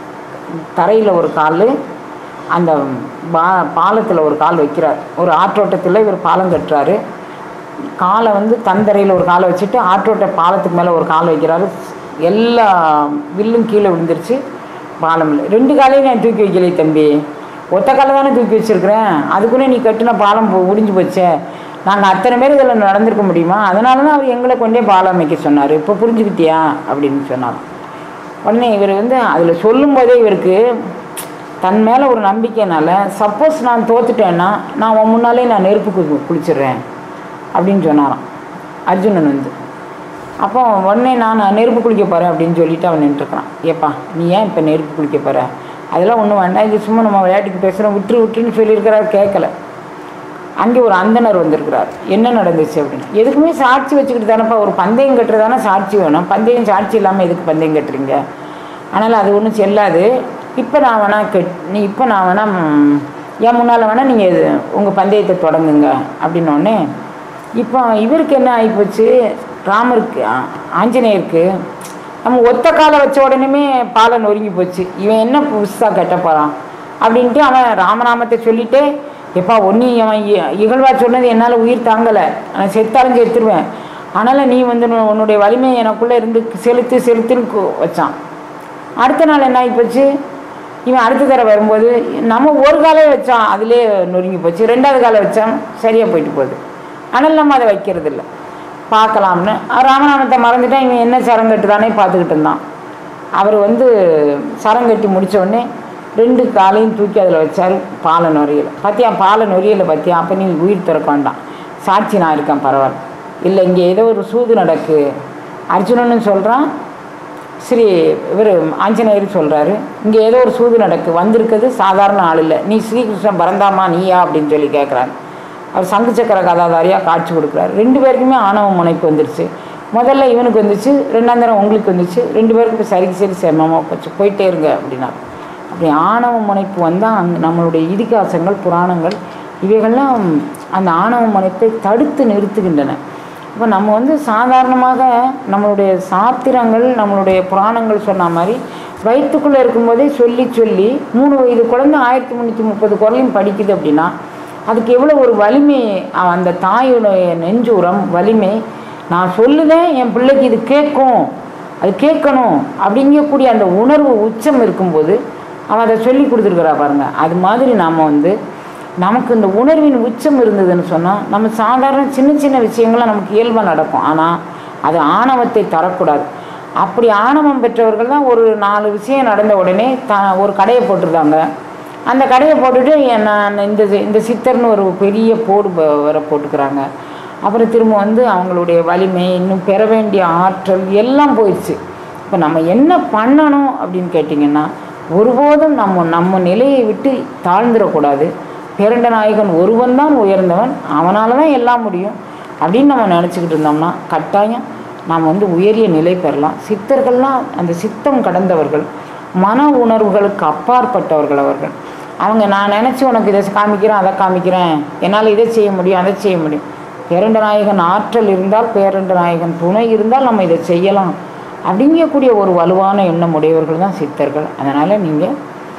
தரையில் ஒரு கால் அந்த பா பாலத்தில் ஒரு கால் வைக்கிறார் ஒரு ஆற்றோட்டத்தில் இவர் பாலம் கட்டுறாரு காலை வந்து தந்தரையில் ஒரு காலை வச்சுட்டு ஆற்றோட்ட பாலத்துக்கு மேலே ஒரு கால் வைக்கிறாரு எல்லா வில்லும் கீழே விழுந்துருச்சு பாலம் இல்லை ரெண்டு காலையும் நான் தூக்கி வைக்கலையே தம்பி ஒத்த காலை தானே தூக்கி வச்சிருக்கிறேன் அதுக்குள்ளே நீ கட்டின பாலம் போ- முடிஞ்சு போச்சே நாங்கள் அத்தனை பேர் இதில் நடந்திருக்க முடியுமா அதனால தான் அவர் எங்களை கொண்டே பாலம் அமைக்க சொன்னார் இப்போ புரிஞ்சுக்கிட்டியா அப்படின்னு சொன்னார் உடனே இவர் வந்து அதில் சொல்லும்போதே இவருக்கு தன் மேலே ஒரு நம்பிக்கைனால சப்போஸ் நான் தோத்துட்டேன்னா நான் உன் முன்னாலே நான் நெருப்பு கு- குளிச்சிடுறேன் அப்படின்னு சொன்னாராம் அர்ஜுனன் வந்து அப்போ உடனே நான் நெருப்பு குளிக்க போகிறேன் அப்படின்னு சொல்லிட்டு அவன் நின்றுருக்கான் ஏப்பா நீ ஏன் இப்போ நெருப்பு குளிக்க போகிற அதெல்லாம் ஒன்றும் வேண்டாம் இது சும்மா நம்ம விளையாட்டுக்கு பேசுகிறோம் விட்டுரு விட்டுருன்னு சொல்லியிருக்கிறார் கேட்கல அங்கே ஒரு அந்தனர் வந்திருக்கிறார் என்ன நடந்துச்சு அப்படின்னு எதுக்குமே சாட்சி வச்சுக்கிட்டு தானேப்பா ஒரு பந்தயம் கட்டுறதானே சாட்சி வேணும் பந்தயம் சாட்சி இல்லாமல் எதுக்கு பந்தயம் கட்டுறீங்க அதனால் அது ஒன்றும் செல்லாது இப்போ நான் வேணா கெட் நீ இப்போ நான் வேணா ம், என் முன்னால் வேணால் நீங்கள் இது உங்கள் பந்தயத்தை தொடங்குங்க அப்படின்னோடனே இப்போ இவருக்கு என்ன ஆகிப்போச்சு ராமருக்கு ஆ- ஆஞ்சநேயருக்கு நம்ம ஒத்த காலை வச்ச உடனே பாலை நொறுங்கி போச்சு இவன் என்ன புதுசாக கட்ட போகிறான் அப்படின்ட்டு அவன் ராமநாமத்தை சொல்லிட்டே எப்பா ஒன்றி அவன் இ- இகழ்வா சொன்னது என்னால் உயிர் தாங்கலை நான் செத்தாலும் செத்துருவேன் அதனால் நீ வந்து உன்னு- உன்னுடைய வலிமையை எனக்குள்ளே இருந்து செலுத்து செலுத்துன்னு கு- வச்சான் அடுத்த நாள் என்ன ஆகிப்போச்சு இவன் அடுத்த தடவை வரும்போது நம்ம ஒரு காலை வச்சான் அதிலே நொறுங்கி போச்சு ரெண்டாவது காலை வச்சான் சரியாக போயிட்டு போகுது ஆனால் நம்ம அதை வைக்கிறது இல்லை பார்க்கலாம்னு ராமநாமத்தை மறந்துட்டான் இவன் என்ன சரங்கட்டு தானே பார்த்துக்கிட்டு இருந்தான் அவர் வந்து சரங்கட்டி முடிச்ச உடனே ரெண்டு காலையும் தூக்கி அதில் வச்சார் பாலை நுரையில் பார்த்தியா பாலை நுரையில் பார்த்தியா அப்போ நீ உயிர் திறக்க வேண்டாம் சாட்சி நான் இருக்கேன் பரவாயில்ல இல்லை இங்கே ஏதோ ஒரு சூது நடக்கு அர்ஜுனன்னு சொல்கிறான் ஸ்ரீ இவர் ஆஞ்சநேயர் சொல்கிறாரு இங்கே ஏதோ ஒரு சூது நடக்கு வந்திருக்கிறது சாதாரண ஆள் இல்லை நீ ஸ்ரீகிருஷ்ணன் பரந்தாமா நீயா அப்படின்னு சொல்லி கேட்குறாரு அவர் சங்கு சக்கர கதாதாரியாக காட்சி கொடுக்குறாரு ரெண்டு பேருக்குமே ஆணவ முனைப்பு வந்துருச்சு முதல்ல இவனுக்கு வந்துச்சு ரெண்டாம் தரம் உங்களுக்கு வந்துச்சு ரெண்டு பேருக்கும் இப்போ சரிக்கு சரி செமமாக போச்சு போயிட்டே இருங்க அப்படின்னா அப்படி ஆணவ முனைப்பு வந்தால் அங்கே நம்மளுடைய இதிகாசங்கள் புராணங்கள் இவைகள்லாம் அந்த ஆணவ முனைப்பை தடுத்து நிறுத்துகின்றன இப்போ நம்ம வந்து சாதாரணமாக நம்மளுடைய சாத்திரங்கள் நம்மளுடைய புராணங்கள் சொன்ன மாதிரி வயிற்றுக்குள்ளே இருக்கும்போதே சொல்லி சொல்லி மூணு வயது குழந்தை ஆயிரத்தி முந்நூற்றி முப்பது குரலையும் படிக்குது அப்படின்னா அதுக்கு எவ்வளோ ஒரு வலிமை அஹ் அந்த தாயுடைய நெஞ்சுரம் வலிமை நான் சொல்லுதேன் என் பிள்ளைக்கு இது கேட்கும் அது கேட்கணும் அப்படிங்கக்கூடிய அந்த உணர்வு உச்சம் இருக்கும்போது அவன் அதை சொல்லி கொடுத்துருக்குறா பாருங்க அது மாதிரி நாம் வந்து நமக்கு இந்த உணர்வின் உச்சம் இருந்ததுன்னு சொன்னால் நம்ம சாதாரண சின்ன சின்ன விஷயங்கள்லாம் நமக்கு இயல்பாக நடக்கும் ஆனால் அது ஆணவத்தை தரக்கூடாது அப்படி ஆணவம் பெற்றவர்கள் தான் ஒரு நாலு விஷயம் நடந்த உடனே த ஒரு கடையை போட்டிருந்தாங்க அந்த கடையை போட்டுட்டு என் நான் இந்த சி- இந்த சித்தர்னு ஒரு பெரிய போடு ப- வர போட்டுக்கிறாங்க அப்புறம் திரும்ப வந்து அவங்களுடைய வலிமை இன்னும் பெற வேண்டிய ஆற்றல் எல்லாம் போயிடுச்சு இப்போ நம்ம என்ன பண்ணணும் அப்படின்னு கேட்டிங்கன்னா ஒருபோதும் நம்ம நம்ம நிலையை விட்டு தாழ்ந்துடக்கூடாது பேரண்ட நாயகன் ஒருவன் தான் உயர்ந்தவன் அவனால தான் எல்லாம் முடியும் அப்படின்னு நம்ம நினச்சிக்கிட்டு இருந்தோம்னா கட்டாயம் நாம் வந்து உயரிய நிலை பெறலாம் சித்தர்கள்லாம் அந்த சித்தம் கடந்தவர்கள் மன உணர்வுகளுக்கு அப்பாற்பட்டவர்கள் அவர்கள் அவங்க நான் நினச்சி உனக்கு இதை காமிக்கிறேன் அதை காமிக்கிறேன் என்னால் இதை செய்ய முடியும் அதை செய்ய முடியும் பேரண்ட நாயகன் ஆற்றல் இருந்தால் பேரண்ட நாயகன் துணை இருந்தால் நம்ம இதை செய்யலாம் அப்படிங்கக்கூடிய ஒரு வலுவான எண்ணம் உடையவர்கள் தான் சித்தர்கள் அதனால் நீங்கள்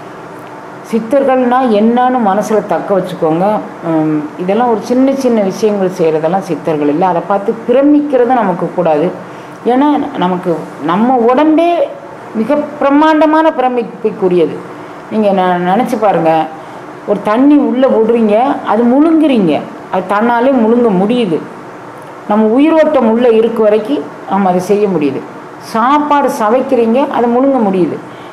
சித்தர்கள்னா என்னன்னு மனசில் தக்க வச்சுக்கோங்க உம், இதெல்லாம் ஒரு சின்ன சின்ன விஷயங்கள் செய்கிறதெல்லாம் சித்தர்கள் இல்லை அதை பார்த்து பிரமிக்கிறது நமக்கு கூடாது ஏன்னா நமக்கு நம்ம உடம்பே மிக பிரம்மாண்டமான பிரமிப்புக்குரியது நீங்கள் ந நினச்சி பாருங்கள் ஒரு தண்ணி உள்ளே விடுறீங்க அது முழுங்குறீங்க அது தன்னாலே முழுங்க முடியுது நம்ம உயிரோட்டம் உள்ளே இருக்க வரைக்கும் நம்ம அதை செய்ய முடியுது சாப்பாடு சவைக்கிறீங்க அதை முழுங்க முடியுது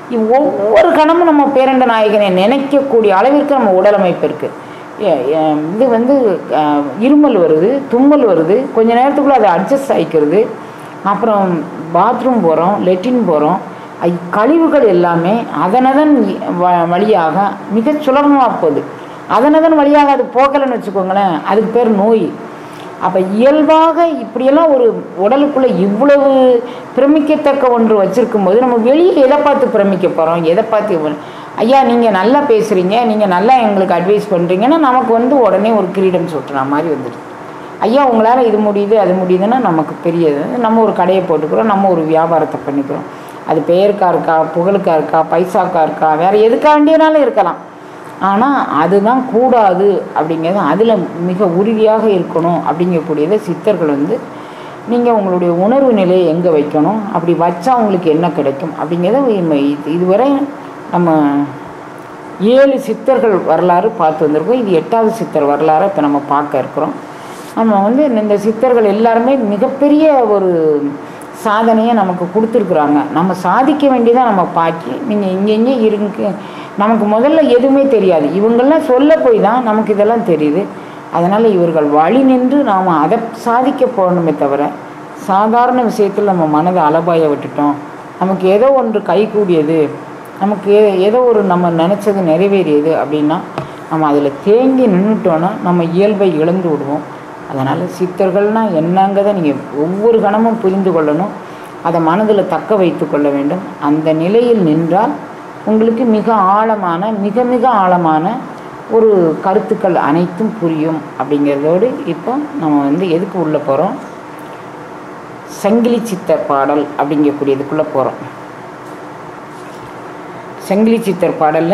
இவ் ஒவ்வொரு கணமும் நம்ம பேரண்ட நாயகனை நினைக்கக்கூடிய அளவிற்கு நம்ம உடலமைப்பு இருக்குது இது வந்து அஹ், இருமல் வருது தும்மல் வருது கொஞ்ச நேரத்துக்குள்ளே அதை அட்ஜஸ்ட் ஆகிக்கிறது அப்புறம் பாத்ரூம் போகிறோம் லெட்டின் போகிறோம் கழிவுகள் எல்லாமே அதனதன் வ- வழியாக மிக சுலபமாக போகுது அதனதன் வழியாக அது போகலைன்னு வச்சுக்கோங்களேன் அதுக்கு பேர் நோய் அப்போ இயல்பாக இப்படியெல்லாம் ஒரு உடலுக்குள்ளே இவ்வளவு பிரமிக்கத்தக்க ஒன்று வச்சிருக்கும் போது நம்ம வெளியே எதை பார்த்து பிரமிக்க போகிறோம் எதை பார்த்து இவ்வளவு- ஐயா நீங்கள் நல்லா பேசுகிறீங்க நீங்கள் நல்லா எங்களுக்கு அட்வைஸ் பண்ணுறீங்கன்னா நமக்கு வந்து உடனே ஒரு கிரீடம் சுட்டுற மாதிரி வந்துடுது ஐயா உங்களால் இது முடியுது அது முடியுதுன்னா நமக்கு பெரியது நம்ம ஒரு கடையை போட்டுக்கிறோம் நம்ம ஒரு வியாபாரத்தை பண்ணிக்கிறோம் அது பெயருக்கா இருக்கா புகழுக்கா இருக்கா பைசாக்கா இருக்கா வேறு எதுக்காக வேண்டியனாலும் இருக்கலாம் ஆனால் அதுதான் கூடாது அப்படிங்கிறது அதில் மிக உறுதியாக இருக்கணும் அப்படிங்கக்கூடியதை சித்தர்கள் வந்து நீங்கள் உங்களுடைய உணர்வு நிலையை எங்கே வைக்கணும் அப்படி வச்சா உங்களுக்கு என்ன கிடைக்கும் அப்படிங்கிறத இம்ம- இது- இதுவரை நம்ம ஏழு சித்தர்கள் வரலாறு பார்த்து வந்திருக்கோம் இது எட்டாவது சித்தர் வரலாறை இப்போ நம்ம பார்க்க இருக்கிறோம் நம்ம வந்து இந்த சித்தர்கள் எல்லாருமே மிகப்பெரிய ஒரு சாதனையை நமக்கு கொடுத்துருக்குறாங்க நம்ம சாதிக்க வேண்டியதை நம்ம பாக்கி நீங்கள் இங்கே இங்கே இருங்க நமக்கு முதல்ல எதுவுமே தெரியாது இவங்கெல்லாம் சொல்ல போய் தான் நமக்கு இதெல்லாம் தெரியுது அதனால் இவர்கள் வழி நின்று நாம் அதை சாதிக்க போகணுமே தவிர சாதாரண விஷயத்தில் நம்ம மனதை அலபாய விட்டுட்டோம் நமக்கு ஏதோ ஒன்று கைகூடியது நமக்கு ஏ- ஏதோ ஒரு நம்ம நினச்சது நிறைவேறியது அப்படின்னா நம்ம அதில் தேங்கி நின்றுட்டோன்னா நம்ம இயல்பை இழந்து விடுவோம் அதனால் சித்தர்கள்னால் என்னங்கிறத நீங்கள் ஒவ்வொரு கணமும் புரிந்து கொள்ளணும் அதை மனதில் தக்க வைத்து கொள்ள வேண்டும் அந்த நிலையில் நின்றால் உங்களுக்கு மிக ஆழமான மிக மிக ஆழமான ஒரு கருத்துக்கள் அனைத்தும் புரியும் அப்படிங்கிறதோடு இப்போ நம்ம வந்து எதுக்கு உள்ளே போகிறோம் சங்கிலி சித்தர் பாடல் அப்படிங்கக்கூடியதுக்குள்ளே போகிறோம் சங்கிலி சித்தர் பாடலில்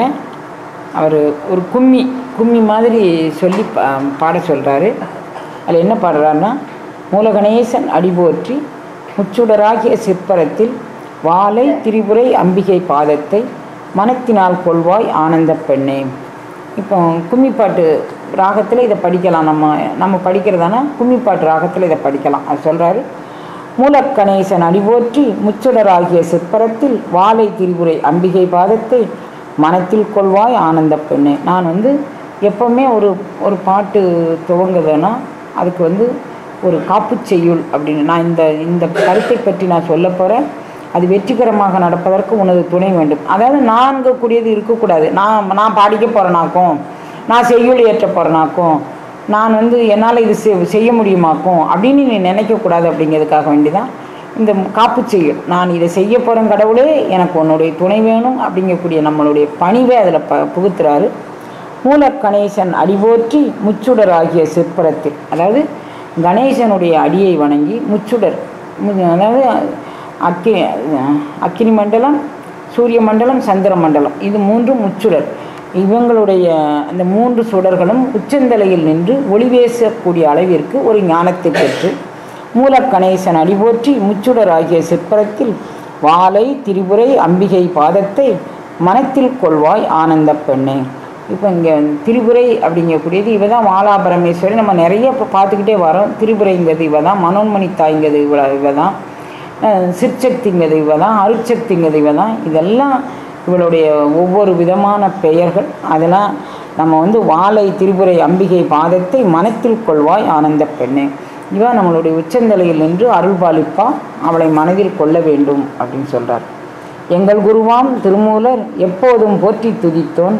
அவர் ஒரு கும்மி கும்மி மாதிரி சொல்லி பா பாட சொல்கிறாரு அதில் என்ன பாடுறாருன்னா மூலகணேசன் அடிபோற்றி முச்சுடராகிய சிற்பரத்தில் வாளை திரிபுரை அம்பிகை பாதத்தை மனத்தினால் கொள்வாய் ஆனந்த பெண்ணே இப்போ கும்மிப்பாட்டு ராகத்தில் இதை படிக்கலாம் நம்ம நம்ம படிக்கிறதானா கும்மிப்பாட்டு ராகத்தில் இதை படிக்கலாம் அது சொல்கிறாரு மூலக்கணேசன் அடிபோற்றி முச்சுடராகிய சிற்பரத்தில் வாளை திரிபுரை அம்பிகை பாதத்தை மனத்தில் கொள்வாய் ஆனந்த பெண்ணே நான் வந்து எப்போவுமே ஒரு ஒரு பாட்டு துவங்குதுன்னா அதுக்கு வந்து ஒரு காப்புச் செய்யுள் அப்படின்னு நான் இந்த இந்த கருத்தை பற்றி நான் சொல்ல போகிறேன் அது வெற்றிகரமாக நடப்பதற்கு உனது துணை வேண்டும் அதாவது நான்கக்கூடியது இருக்கக்கூடாது நான் நான் பாடிக்க போகிறேனாக்கும் நான் செய்யுள் ஏற்ற போகிறேனாக்கும் நான் வந்து என்னால் இது செய்- செய்ய முடியுமாக்கும் அப்படின்னு நீ நினைக்கக்கூடாது அப்படிங்கிறதுக்காக வேண்டி தான் இந்த காப்புச் செய்யுள் நான் இதை செய்ய போகிறேன் கடவுளே எனக்கு உன்னுடைய துணை வேணும் அப்படிங்கக்கூடிய நம்மளுடைய பணிவை அதில் ப புகுத்துறாரு மூலக்கணேசன் அடிபோற்றி முச்சுடர் ஆகிய சிற்பரத்தில் அதாவது கணேசனுடைய அடியை வணங்கி முச்சுடர் மு- அதாவது அக்கி அக்கினி மண்டலம் சூரிய மண்டலம் சந்திர மண்டலம் இது மூன்றும் முச்சுடர் இவங்களுடைய அந்த மூன்று சுடர்களும் உச்சந்தலையில் நின்று ஒளி வீசக்கூடிய அளவிற்கு ஒரு ஞானத்தை பெற்று மூலக்கணேசன் அடிபோற்றி முச்சுடர் ஆகிய சிற்பரத்தில் வாளை திரிபுரை அம்பிகை பாதத்தை மனத்தில் கொள்வாய் ஆனந்த பெண்ணே இப்போ இங்கே திரிபுரை அப்படிங்கக்கூடியது இவ தான் மாலாபரமேஸ்வரி நம்ம நிறைய இப்போ பார்த்துக்கிட்டே வரோம் திரிபுரைங்கிறது இவ தான் மனோன்மணி தாய்ங்கிறது இவ இவ தான் அஹ் சிற்சக்திங்கிறது இவ தான் அருட்சக்திங்கிறது இவ தான் இதெல்லாம் இவளுடைய ஒவ்வொரு விதமான பெயர்கள் அதெல்லாம் நம்ம வந்து வாளை திரிபுரை அம்பிகை பாதத்தை மனத்தில் கொள்வாய் ஆனந்த பெண்ணே இவ நம்மளுடைய உச்சந்தலையில் நின்று அருள்பாலிப்பா அவளை மனதில் கொள்ள வேண்டும் அப்படின்னு சொல்றார் எங்கள் குருவாம் திருமூலர் எப்போதும் போற்றி துதித்தோன்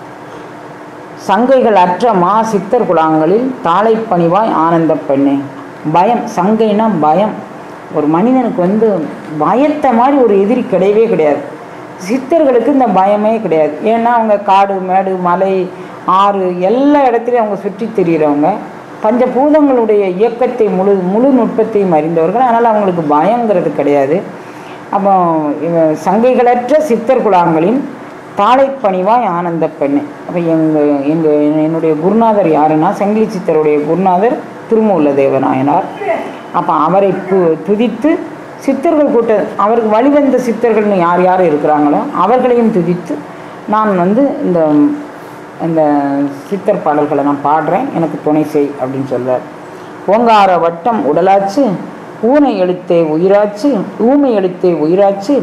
சங்கைகள் அற்ற மா சித்தர் குலாங்களில் தாளை பணிவாய் ஆனந்த பெண்ணே பயம் சங்கைனா பயம் ஒரு மனிதனுக்கு வந்து பயத்தை மாதிரி ஒரு எதிரி கிடையவே கிடையாது சித்தர்களுக்கு இந்த பயமே கிடையாது ஏன்னா அவங்க காடு மேடு மலை ஆறு எல்லா இடத்துலையும் அவங்க சுற்றி திரியிறவங்க பஞ்சபூதங்களுடைய இயக்கத்தை முழு முழு நுட்பத்தையும் அறிந்தவர்கள் அதனால் அவங்களுக்கு பயங்கிறது கிடையாது அப்போ இவ- சங்கைகளற்ற சித்தர் குலாங்களின் தாளை பணிவாய் ஆனந்த பெண்ணு அப்போ எங்கள் எங்கள் என்னுடைய குருநாதர் யாருன்னா சங்கிலி சித்தருடைய குருநாதர் திருமூல தேவநாயனார் அப்போ அவரை து துதித்து சித்தர்கள் கூட்ட அவருக்கு வழிவந்த சித்தர்கள்னு யார் யார் இருக்கிறாங்களோ அவர்களையும் துதித்து நான் வந்து இந்த இந்த சித்தர் பாடல்களை நான் பாடுறேன் எனக்கு துணை செய் அப்படின்னு சொல்றார் ஓங்கார வட்டம் உடலாச்சு ஊனை எழுத்தே உயிராச்சு ஊமை எழுத்தே உயிராச்சு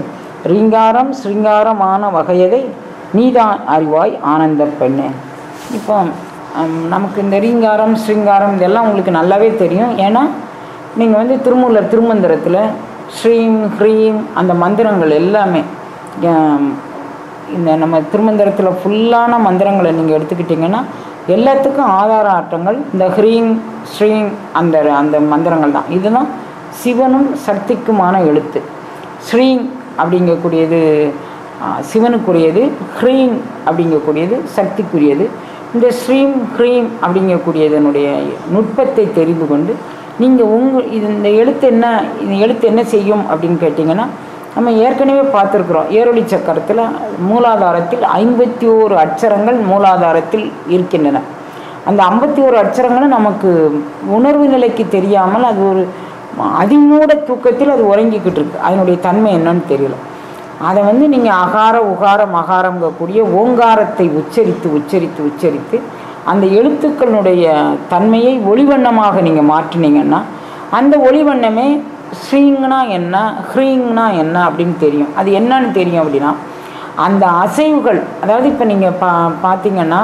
ரீங்காரம் ஸ்ரீங்காரமான வகையதை நீதான் அறிவாய் ஆனந்த பெண்ணே இப்போ ஹம், நமக்கு இந்த ரீங்காரம் ஸ்ரீங்காரம் இதெல்லாம் உங்களுக்கு நல்லாவே தெரியும் ஏன்னா நீங்கள் வந்து திருமூலர் திருமந்திரத்தில் ஸ்ரீம் ஹ்ரீம் அந்த மந்திரங்கள் எல்லாமே ஹம், இந்த நம்ம திருமந்திரத்தில் ஃபுல்லான மந்திரங்களை நீங்கள் எடுத்துக்கிட்டிங்கன்னா எல்லாத்துக்கும் ஆதார ஆட்டங்கள் இந்த ஹ்ரீம் ஸ்ரீம் அந்த அந்த மந்திரங்கள் தான் இதுதான் சிவனும் சக்திக்குமான எழுத்து ஸ்ரீம் அப்படிங்கக்கூடியது ஆ, சிவனுக்குரியது ஹ்ரீம் அப்படிங்கக்கூடியது சக்திக்குரியது இந்த ஸ்ரீம் ஹ்ரீம் அப்படிங்கக்கூடியதனுடைய நுட்பத்தை தெரிந்து கொண்டு நீங்கள் உங்கள் இது இந்த எழுத்து என்ன இந்த எழுத்து என்ன செய்யும் அப்படின்னு கேட்டிங்கன்னா நம்ம ஏற்கனவே பார்த்துருக்குறோம் ஏரொளி சக்கரத்தில் மூலாதாரத்தில் ஐம்பத்தி ஓரு அட்சரங்கள் மூலாதாரத்தில் இருக்கின்றன அந்த ஐம்பத்தி ஓரு அட்சரங்களும் நமக்கு உணர்வு நிலைக்கு தெரியாமல் அது ஒரு அதிமூட தூக்கத்தில் அது உறங்கிக்கிட்டு இருக்கு அதனுடைய தன்மை என்னன்னு தெரியல அதை வந்து நீங்கள் அகார உகார மகாரங்கக்கூடிய ஓங்காரத்தை உச்சரித்து உச்சரித்து உச்சரித்து அந்த எழுத்துக்களுடைய தன்மையை ஒளிவண்ணமாக நீங்கள் மாற்றினீங்கன்னா அந்த ஒளிவண்ணமே ஸ்ரீங்னா என்ன ஹ்ரீங்னா என்ன அப்படின்னு தெரியும் அது என்னன்னு தெரியும் அப்படின்னா அந்த அசைவுகள் அதாவது இப்போ நீங்கள் பா பார்த்தீங்கன்னா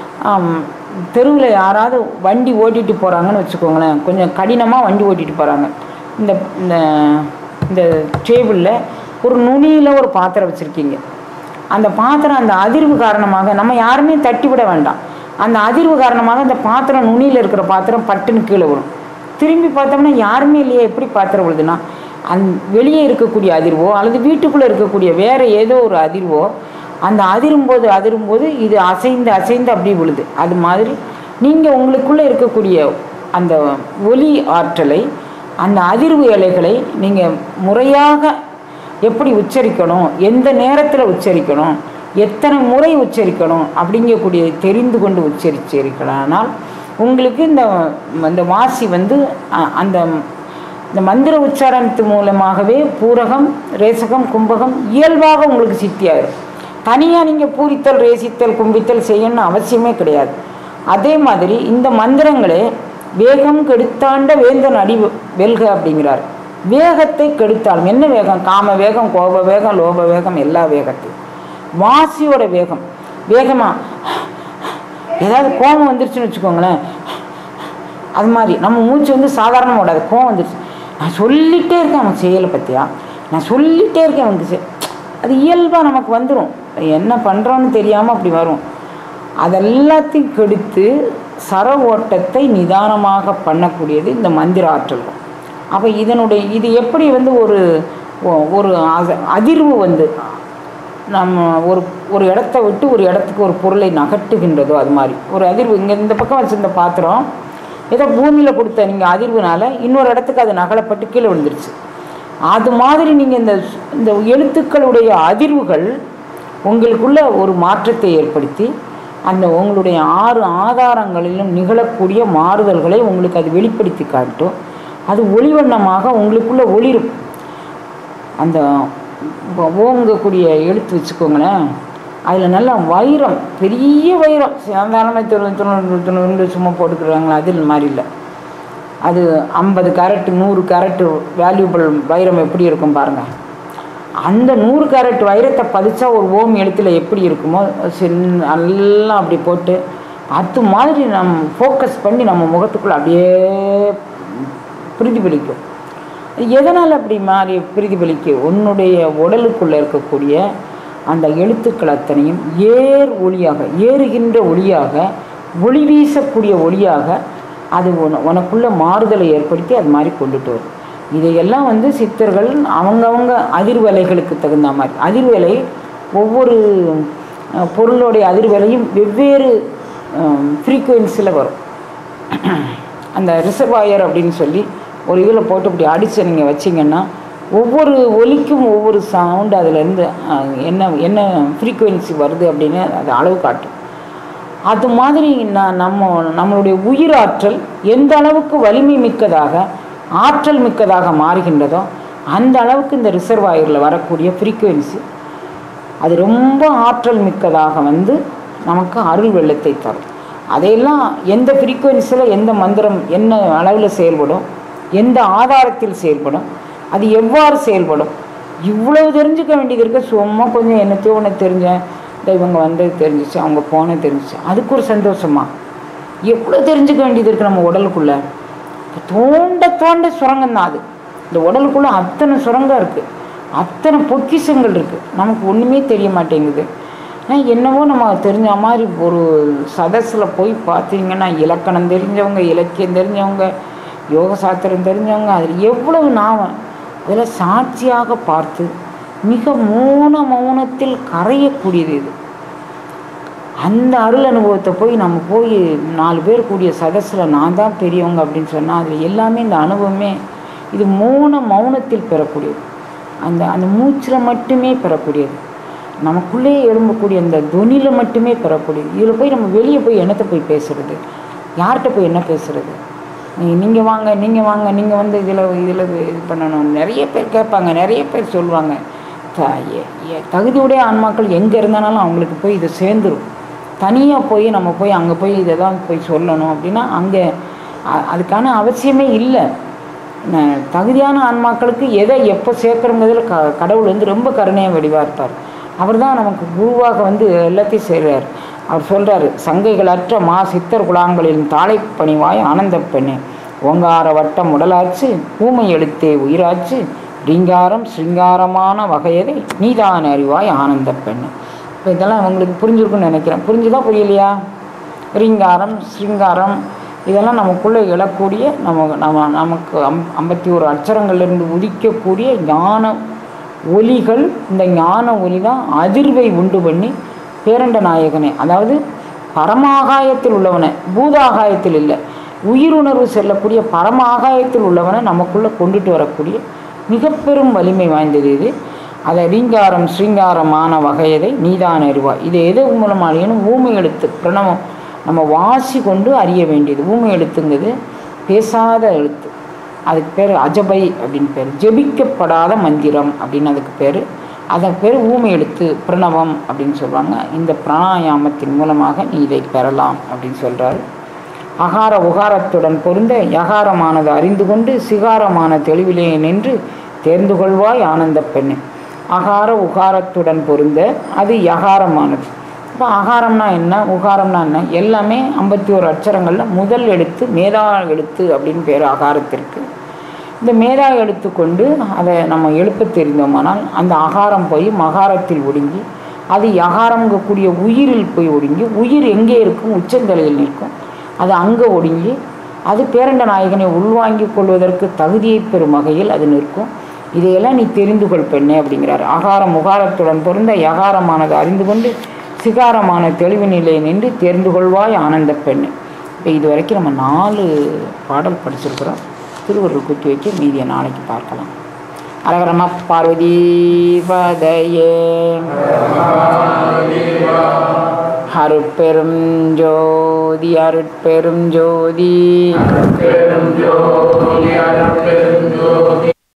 தெருவில் யாராவது வண்டி ஓட்டிட்டு போகிறாங்கன்னு வச்சுக்கோங்களேன் கொஞ்சம் கடினமாக வண்டி ஓட்டிட்டு போகிறாங்க இந்த இந்த இந்த டேபிளில் ஒரு நுனியில் ஒரு பாத்திரம் வச்சுருக்கீங்க அந்த பாத்திரம் அந்த அதிர்வு காரணமாக நம்ம யாருமே தட்டி விட வேண்டாம் அந்த அதிர்வு காரணமாக அந்த பாத்திரம் நுனியில் இருக்கிற பாத்திரம் பட்டுன்னு கீழே விழும் திரும்பி பார்த்தோம்னா யாருமே இல்லையே எப்படி பாத்திரம் விழுதுன்னா அந் வெளியே இருக்கக்கூடிய அதிர்வோ அல்லது வீட்டுக்குள்ளே இருக்கக்கூடிய வேறு ஏதோ ஒரு அதிர்வோ அந்த அதிரும்போது அதிரும்போது இது அசைந்து அசைந்து அப்படியே விழுது அது மாதிரி நீங்கள் உங்களுக்குள்ளே இருக்கக்கூடிய அந்த ஒலி ஆற்றலை அந்த அதிர்வு இலைகளை நீங்கள் முறையாக எப்படி உச்சரிக்கணும் எந்த நேரத்தில் உச்சரிக்கணும் எத்தனை முறை உச்சரிக்கணும் அப்படிங்கக்கூடிய தெரிந்து கொண்டு உச்சரிச்சிருக்கலானால் உங்களுக்கு இந்த இந்த வாசி வந்து அ- அந்த இந்த மந்திர உச்சாரணத்து மூலமாகவே பூரகம் ரேசகம் கும்பகம் இயல்பாக உங்களுக்கு சித்தியாயிரும் தனியாக நீங்கள் பூரித்தல் ரேசித்தல் கும்பித்தல் செய்யணும்னு அவசியமே கிடையாது அதே மாதிரி இந்த மந்திரங்களே வேகம் கெடுத்தாண்ட வேந்தன் அடி வெல்க அப்படிங்கிறார் வேகத்தை கெடுத்தாலும் என்ன வேகம் காம வேகம் கோப வேகம் லோப வேகம் எல்லா வேகத்தையும் வாசியோட வேகம் வேகமா ஏதாவது கோபம் வந்துருச்சுன்னு வச்சுக்கோங்களேன் அது மாதிரி நம்ம மூச்சு வந்து சாதாரணமாக விடாது கோவம் வந்துருச்சு நான் சொல்லிகிட்டே இருக்கேன் அவன் செயலை பற்றியா நான் சொல்லிகிட்டே இருக்கேன் அவனுக்கு செ- அது இயல்பாக நமக்கு வந்துடும் என்ன பண்ணுறோன்னு தெரியாமல் அப்படி வரும் அதெல்லாத்தையும் கெடுத்து சர ஓட்டத்தை நிதானமாக பண்ணக்கூடியது இந்த மந்திர ஆற்றல்கள் அப்போ இதனுடைய இது எப்படி வந்து ஒரு ஒ- ஒரு அத- அதிர்வு வந்து நம்ம ஒரு ஒரு இடத்த விட்டு ஒரு இடத்துக்கு ஒரு பொருளை நகட்டுகின்றதோ அது மாதிரி ஒரு அதிர்வு இங்கே இந்த பக்கம் வச்சிருந்த பாத்திரம் ஏதோ பூமியில் கொடுத்த நீங்கள் அதிர்வுனால இன்னொரு இடத்துக்கு அது நகலப்பட்டு கீழே விழுந்துருச்சு அது மாதிரி நீங்கள் இந்த இந்த எழுத்துக்களுடைய அதிர்வுகள் உங்களுக்குள்ள ஒரு மாற்றத்தை ஏற்படுத்தி அந்த உங்களுடைய ஆறு ஆதாரங்களிலும் நிகழக்கூடிய மாறுதல்களை உங்களுக்கு அது வெளிப்படுத்தி காட்டும் அது ஒளிவண்ணமாக உங்களுக்குள்ள ஒளிரும் அந்த ஓ- ஓங்கக்கூடிய எழுத்து வச்சுக்கோங்களேன் அதில் நல்லா வைரம் பெரிய வைரம் சாதாரணமாக தொண்ணூறு தொண்ணூறு தொண்ணூறு சும்மா போட்டுக்கிறாங்களா அதில் மாதிரி இல்லை அது ஐம்பது கேரட் நூறு கேரட் வேல்யூபிள் வைரம் எப்படி இருக்கும் பாருங்கள் அந்த நூறு கேரட் வைரத்தை பதிச்சா ஒரு ஓம் எழுத்தில் எப்படி இருக்குமோ சின் நல்லா அப்படி போட்டு அது மாதிரி நம்ம ஃபோக்கஸ் பண்ணி நம்ம முகத்துக்குள்ள அப்படியே பிரதிபலிக்கும் எதனால் அப்படி மாறி பிரதிபலிக்கும் உன்னுடைய உடலுக்குள்ளே இருக்கக்கூடிய அந்த எழுத்துக்கள் அத்தனையும் ஏர் ஒளியாக ஏறுகின்ற ஒளியாக ஒளி வீசக்கூடிய ஒளியாக அது உன உனக்குள்ள மாறுதலை ஏற்படுத்தி அது மாதிரி கொண்டுட்டு வரும் இதையெல்லாம் வந்து சித்தர்கள் அவங்கவங்க அதிர்வலைகளுக்கு தகுந்த மாதிரி அதிர்வலை ஒவ்வொரு அஹ், பொருளுடைய அதிர்வலையும் வெவ்வேறு ஃப்ரீக்குவென்சியில் வரும் அந்த ரிசர்வாயர் அப்படின்னு சொல்லி ஒரு இதில் போட்டு இப்படி அடித்து நீங்கள் வச்சிங்கன்னா ஒவ்வொரு ஒலிக்கும் ஒவ்வொரு சவுண்டு அதுலேருந்து என்ன என்ன ஃப்ரீக்குவென்சி வருது அப்படின்னு அது அளவு காட்டும் அது மாதிரி நான் நம்ம நம்மளுடைய உயிராற்றல் எந்த அளவுக்கு வலிமை மிக்கதாக ஆற்றல் மிக்கதாக மாறுகின்றதோ அந்த அளவுக்கு இந்த ரிசர்வாயரில் வரக்கூடிய ஃப்ரீக்குவென்சி அது ரொம்ப ஆற்றல் மிக்கதாக வந்து நமக்கு அருள் வெள்ளத்தை தரும் அதையெல்லாம் எந்த ஃப்ரீக்குவென்சியில் எந்த மந்திரம் என்ன அளவில் செயல்படும் எந்த ஆதாரத்தில் செயல்படும் அது எவ்வாறு செயல்படும் இவ்வளவு தெரிஞ்சுக்க வேண்டியது இருக்கு சும்மா கொஞ்சம் என்னத்தையோ ஒன்று தெரிஞ்சேன் இந்த இவங்க வந்தது தெரிஞ்சிச்சு அவங்க போனது தெரிஞ்சிச்சு அதுக்கு ஒரு சந்தோஷமா எவ்வளோ தெரிஞ்சுக்க வேண்டியது இருக்குது நம்ம உடலுக்குள்ள தோண்ட தோண்ட சுரங்கம் தான் அது இந்த உடலுக்குள்ள அத்தனை சுரங்கம் இருக்குது அத்தனை பொக்கிஷங்கள் இருக்குது நமக்கு ஒன்றுமே தெரிய மாட்டேங்குது ஆனால் என்னவோ நம்ம தெரிஞ்ச மாதிரி ஒரு சதஸில் போய் பார்த்தீங்கன்னா இலக்கணம் தெரிஞ்சவங்க இலக்கியம் தெரிஞ்சவங்க யோக சாஸ்திரம் தெரிஞ்சவங்க அதில் எவ்வளவு நாம அதில் சாட்சியாக பார்த்து மிக மௌன மௌனத்தில் கரையக்கூடியது இது அந்த அருள் அனுபவத்தை போய் நம்ம போய் நாலு பேர் கூடிய சதஸில் நான் தான் பெரியவங்க அப்படின்னு சொன்னால் அதில் எல்லாமே இந்த அனுபவமே இது மௌன மௌனத்தில் பெறக்கூடியது அந்த அந்த மூச்சில் மட்டுமே பெறக்கூடியது நமக்குள்ளே எழும்பக்கூடிய அந்த தொனியில் மட்டுமே பெறக்கூடியது இதில் போய் நம்ம வெளியே போய் என்னத்தை போய் பேசுறது யார்கிட்ட போய் என்ன பேசுறது நீங்கள் வாங்க நீங்கள் வாங்க நீங்கள் வந்து இதில் இதில் இது பண்ணணும் நிறைய பேர் கேட்பாங்க நிறைய பேர் சொல்லுவாங்க த எ- எ- தகுதியுடைய ஆன்மாக்கள் எங்கே இருந்தாலும் அவங்களுக்கு போய் இது சேர்ந்துரும் தனியாக போய் நம்ம போய் அங்கே போய் இதை தான் போய் சொல்லணும் அப்படின்னா அங்கே அ- அதுக்கான அவசியமே இல்லை ந- தகுதியான ஆன்மாக்களுக்கு எதை எப்போ சேர்க்குறங்கிறதுல க கடவுள் வந்து ரொம்ப கருணையாக வடிவாக இருப்பார் அவர் தான் நமக்கு குருவாக வந்து எல்லாத்தையும் செய்கிறார் அவர் சொல்கிறாரு சங்கைகளற்ற மா சித்தர் குலாங்களின் தாளை பணிவாய் ஆனந்த பெண்ணே ஓங்கார வட்டம் உடலாச்சு ஊமை எழுத்தே உயிராச்சு ரீங்காரம் சிங்காரமான வகையதை நீதான் அறிவாய் ஆனந்த பெண்ணு இப்போ இதெல்லாம் உங்களுக்கு புரிஞ்சிருக்குன்னு நினைக்கிறேன் புரிஞ்சுதா புரியலையா ரீங்காரம் ஸ்ரீங்காரம் இதெல்லாம் நமக்குள்ளே எழக்கூடிய நம்ம நம்ம நமக்கு அம் ஐம்பத்தி ஒரு அச்சரங்கள்லேருந்து உதிக்கக்கூடிய ஞான ஒலிகள் இந்த ஞான ஒலி தான் அதிர்வை உண்டு பண்ணி பேரண்ட நாயகனே அதாவது பரமாகாயத்தில் உள்ளவனை பூதாகாயத்தில் இல்லை உயிருணர்வு செல்லக்கூடிய பரம ஆகாயத்தில் உள்ளவனை நமக்குள்ளே கொண்டுட்டு வரக்கூடிய மிக பெரும் வலிமை வாய்ந்தது இது அதை ரீங்காரம் ஸ்ரீங்காரமான வகையதை நீதான் அறிவாய் இது எது மூலமாக அறியணும் ஊமை எழுத்து பிரணவம் நம்ம வாசி கொண்டு அறிய வேண்டியது ஊமை எழுத்துங்கிறது பேசாத எழுத்து அதுக்கு பேர் அஜபை அப்படின்னு பேர் ஜெபிக்கப்படாத மந்திரம் அப்படின்னு அதுக்கு பேர் அதன் பேர் ஊமை எழுத்து பிரணவம் அப்படின்னு சொல்லுவாங்க இந்த பிராணாயாமத்தின் மூலமாக நீ இதை பெறலாம் அப்படின்னு சொல்கிறாரு அகார உகாரத்துடன் பொருந்த யகாரமானது அறிந்து கொண்டு சிகாரமான தெளிவிலே நின்று தேர்ந்து கொள்வாய் ஆனந்த பெண்ணே அகார உகாரத்துடன் பொருந்த அது யகாரமானது இப்போ அகாரம்னா என்ன உகாரம்னா என்ன எல்லாமே ஐம்பத்தி ஒரு அச்சரங்களில் முதல் எழுத்து மேதா எழுத்து அப்படின்னு பேர் அகாரத்திற்கு இந்த மேதா எழுத்து கொண்டு அதை நம்ம எழுப்ப தெரிந்தோமானால் அந்த அகாரம் போய் மகாரத்தில் ஒடுங்கி அது யகாரங்கக்கூடிய உயிரில் போய் ஒடுங்கி உயிர் எங்கே இருக்கும் உச்சந்தலையில் நிற்கும் அது அங்கே ஒடுங்கி அது பேரண்ட நாயகனை உள்வாங்கிக் கொள்வதற்கு தகுதியை பெறும் வகையில் அது நிற்கும் இதையெல்லாம் நீ தெரிந்து கொள் பெண்ணே அப்படிங்கிறார் அகாரம் முகாரத்துடன் பொருந்த யகாரமானது அறிந்து கொண்டு சிகாரமான தெளிவு நிலையை நின்று தெரிந்து கொள்வாய் ஆனந்த பெண்ணு இப்போ இது வரைக்கும் நம்ம நாலு பாடல் படிச்சிருக்கிறோம் திருவருள் குத்தி வைக்க மீதியை நாளைக்கு பார்க்கலாம் அரகரம பார்வதி பதையே அருட்பெரும் ஜோதி அருட்பெரும் ஜோதி பெரும் ஜோதி